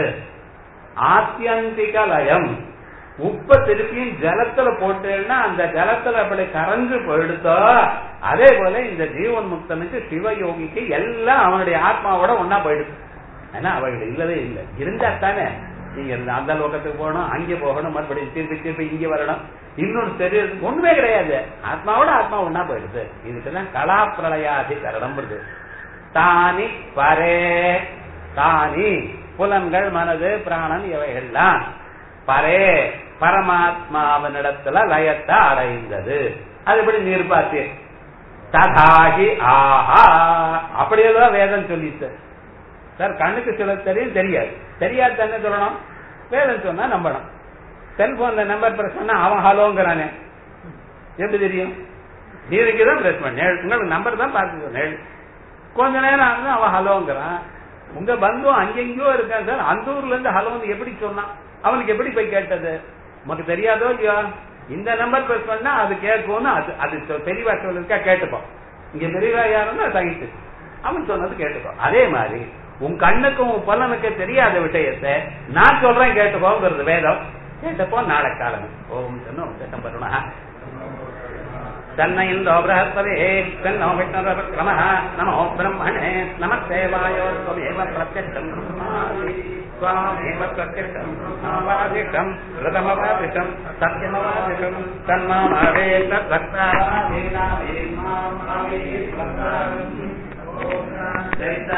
ஆத்தியந்திக லயம் உப்ப திருப்பியும் ஜலத்துல போட்டேன்னா அந்த ஜலத்துல அப்படி கரைஞ்சு போயிடுத்தோ அதே போல இந்த ஜீவன் முக்தனுக்கு சிவயோகிக்கு எல்லாம் அவனுடைய ஆத்மாவோட ஒன்னா போயிடுது ஏன்னா அவர்கள் இல்லவே இல்லை இருந்தா தானே நீங்க அந்த லோகத்துக்கு போகணும் அங்கே போகணும் மறுபடியும் திருப்பி திருப்பி இங்க வரணும் இன்னொரு சரீரத்துக்கு ஒண்ணுமே கிடையாது ஆத்மாவோட ஆத்மா ஒன்னா போயிடுது இதுக்கெல்லாம் கலா பிரளயாதிகரணம் வருது தானி பரே தானி புலன்கள் மனது பிராணன் இவைகள்லாம் பரே பரமாத்மாவனிடத்துல லயத்தை அடைந்தது அது எப்படி நிர்பாத்து ததாகி ஆஹா அப்படியேதான் வேதம் சொல்லிச்சு சார் கண்ணுக்கு சில தெரியும் தெரியாது தெரியாது தானே சொல்லணும் வேதம் சொன்னா நம்பணும் செல்போன்ல நம்பர் பிரஸ் பண்ணா அவன் ஹலோங்கிறானே எப்படி தெரியும் நீருக்கு தான் பிரஸ் பண்ண உங்களுக்கு நம்பர் தான் பார்த்து சொன்னேன் கொஞ்ச நேரம் ஆகுது அவன் ஹலோங்கிறான் உங்க பந்தும் அங்கெங்கயோ இருக்கான் சார் அந்த ஊர்ல இருந்து ஹலோன்னு எப்படி சொன்னான் அவனுக்கு எப்படி போய் கேட்டது உனக்கு தெரியாதோ இல்லையோ இந்த நம்பர் பிரஸ் பண்ணா அது கேட்கும்னு அது அது தெளிவா சொல்லிருக்கா கேட்டுப்போம் இங்க பெரியவா யாருன்னா சகித்து அவன் சொன்னது கேட்டுக்கோ அதே மாதிரி உன் கண்ணுக்கும் உன் பலனுக்கு தெரியாத விஷயத்தை நான் சொல்றேன் கேட்டுக்கோங்கிறது வேதம் கேட்டப்போ நாளை காலம் ஓம் சன்னம் பருணா तन्नयन्दो बृहस्पतिः तन्नो विष्णुरक्रमः नमो ब्रह्मणे नमः देवायो त्वमेव प्रत्यक्षम् ब्रह्मासि त्वामेव प्रत्यक्षम् ब्रह्मावादिशम् ऋतमवादिशम् सत्यमवादिशम् तन्मामावे तद्भक्तादीनामेमाम्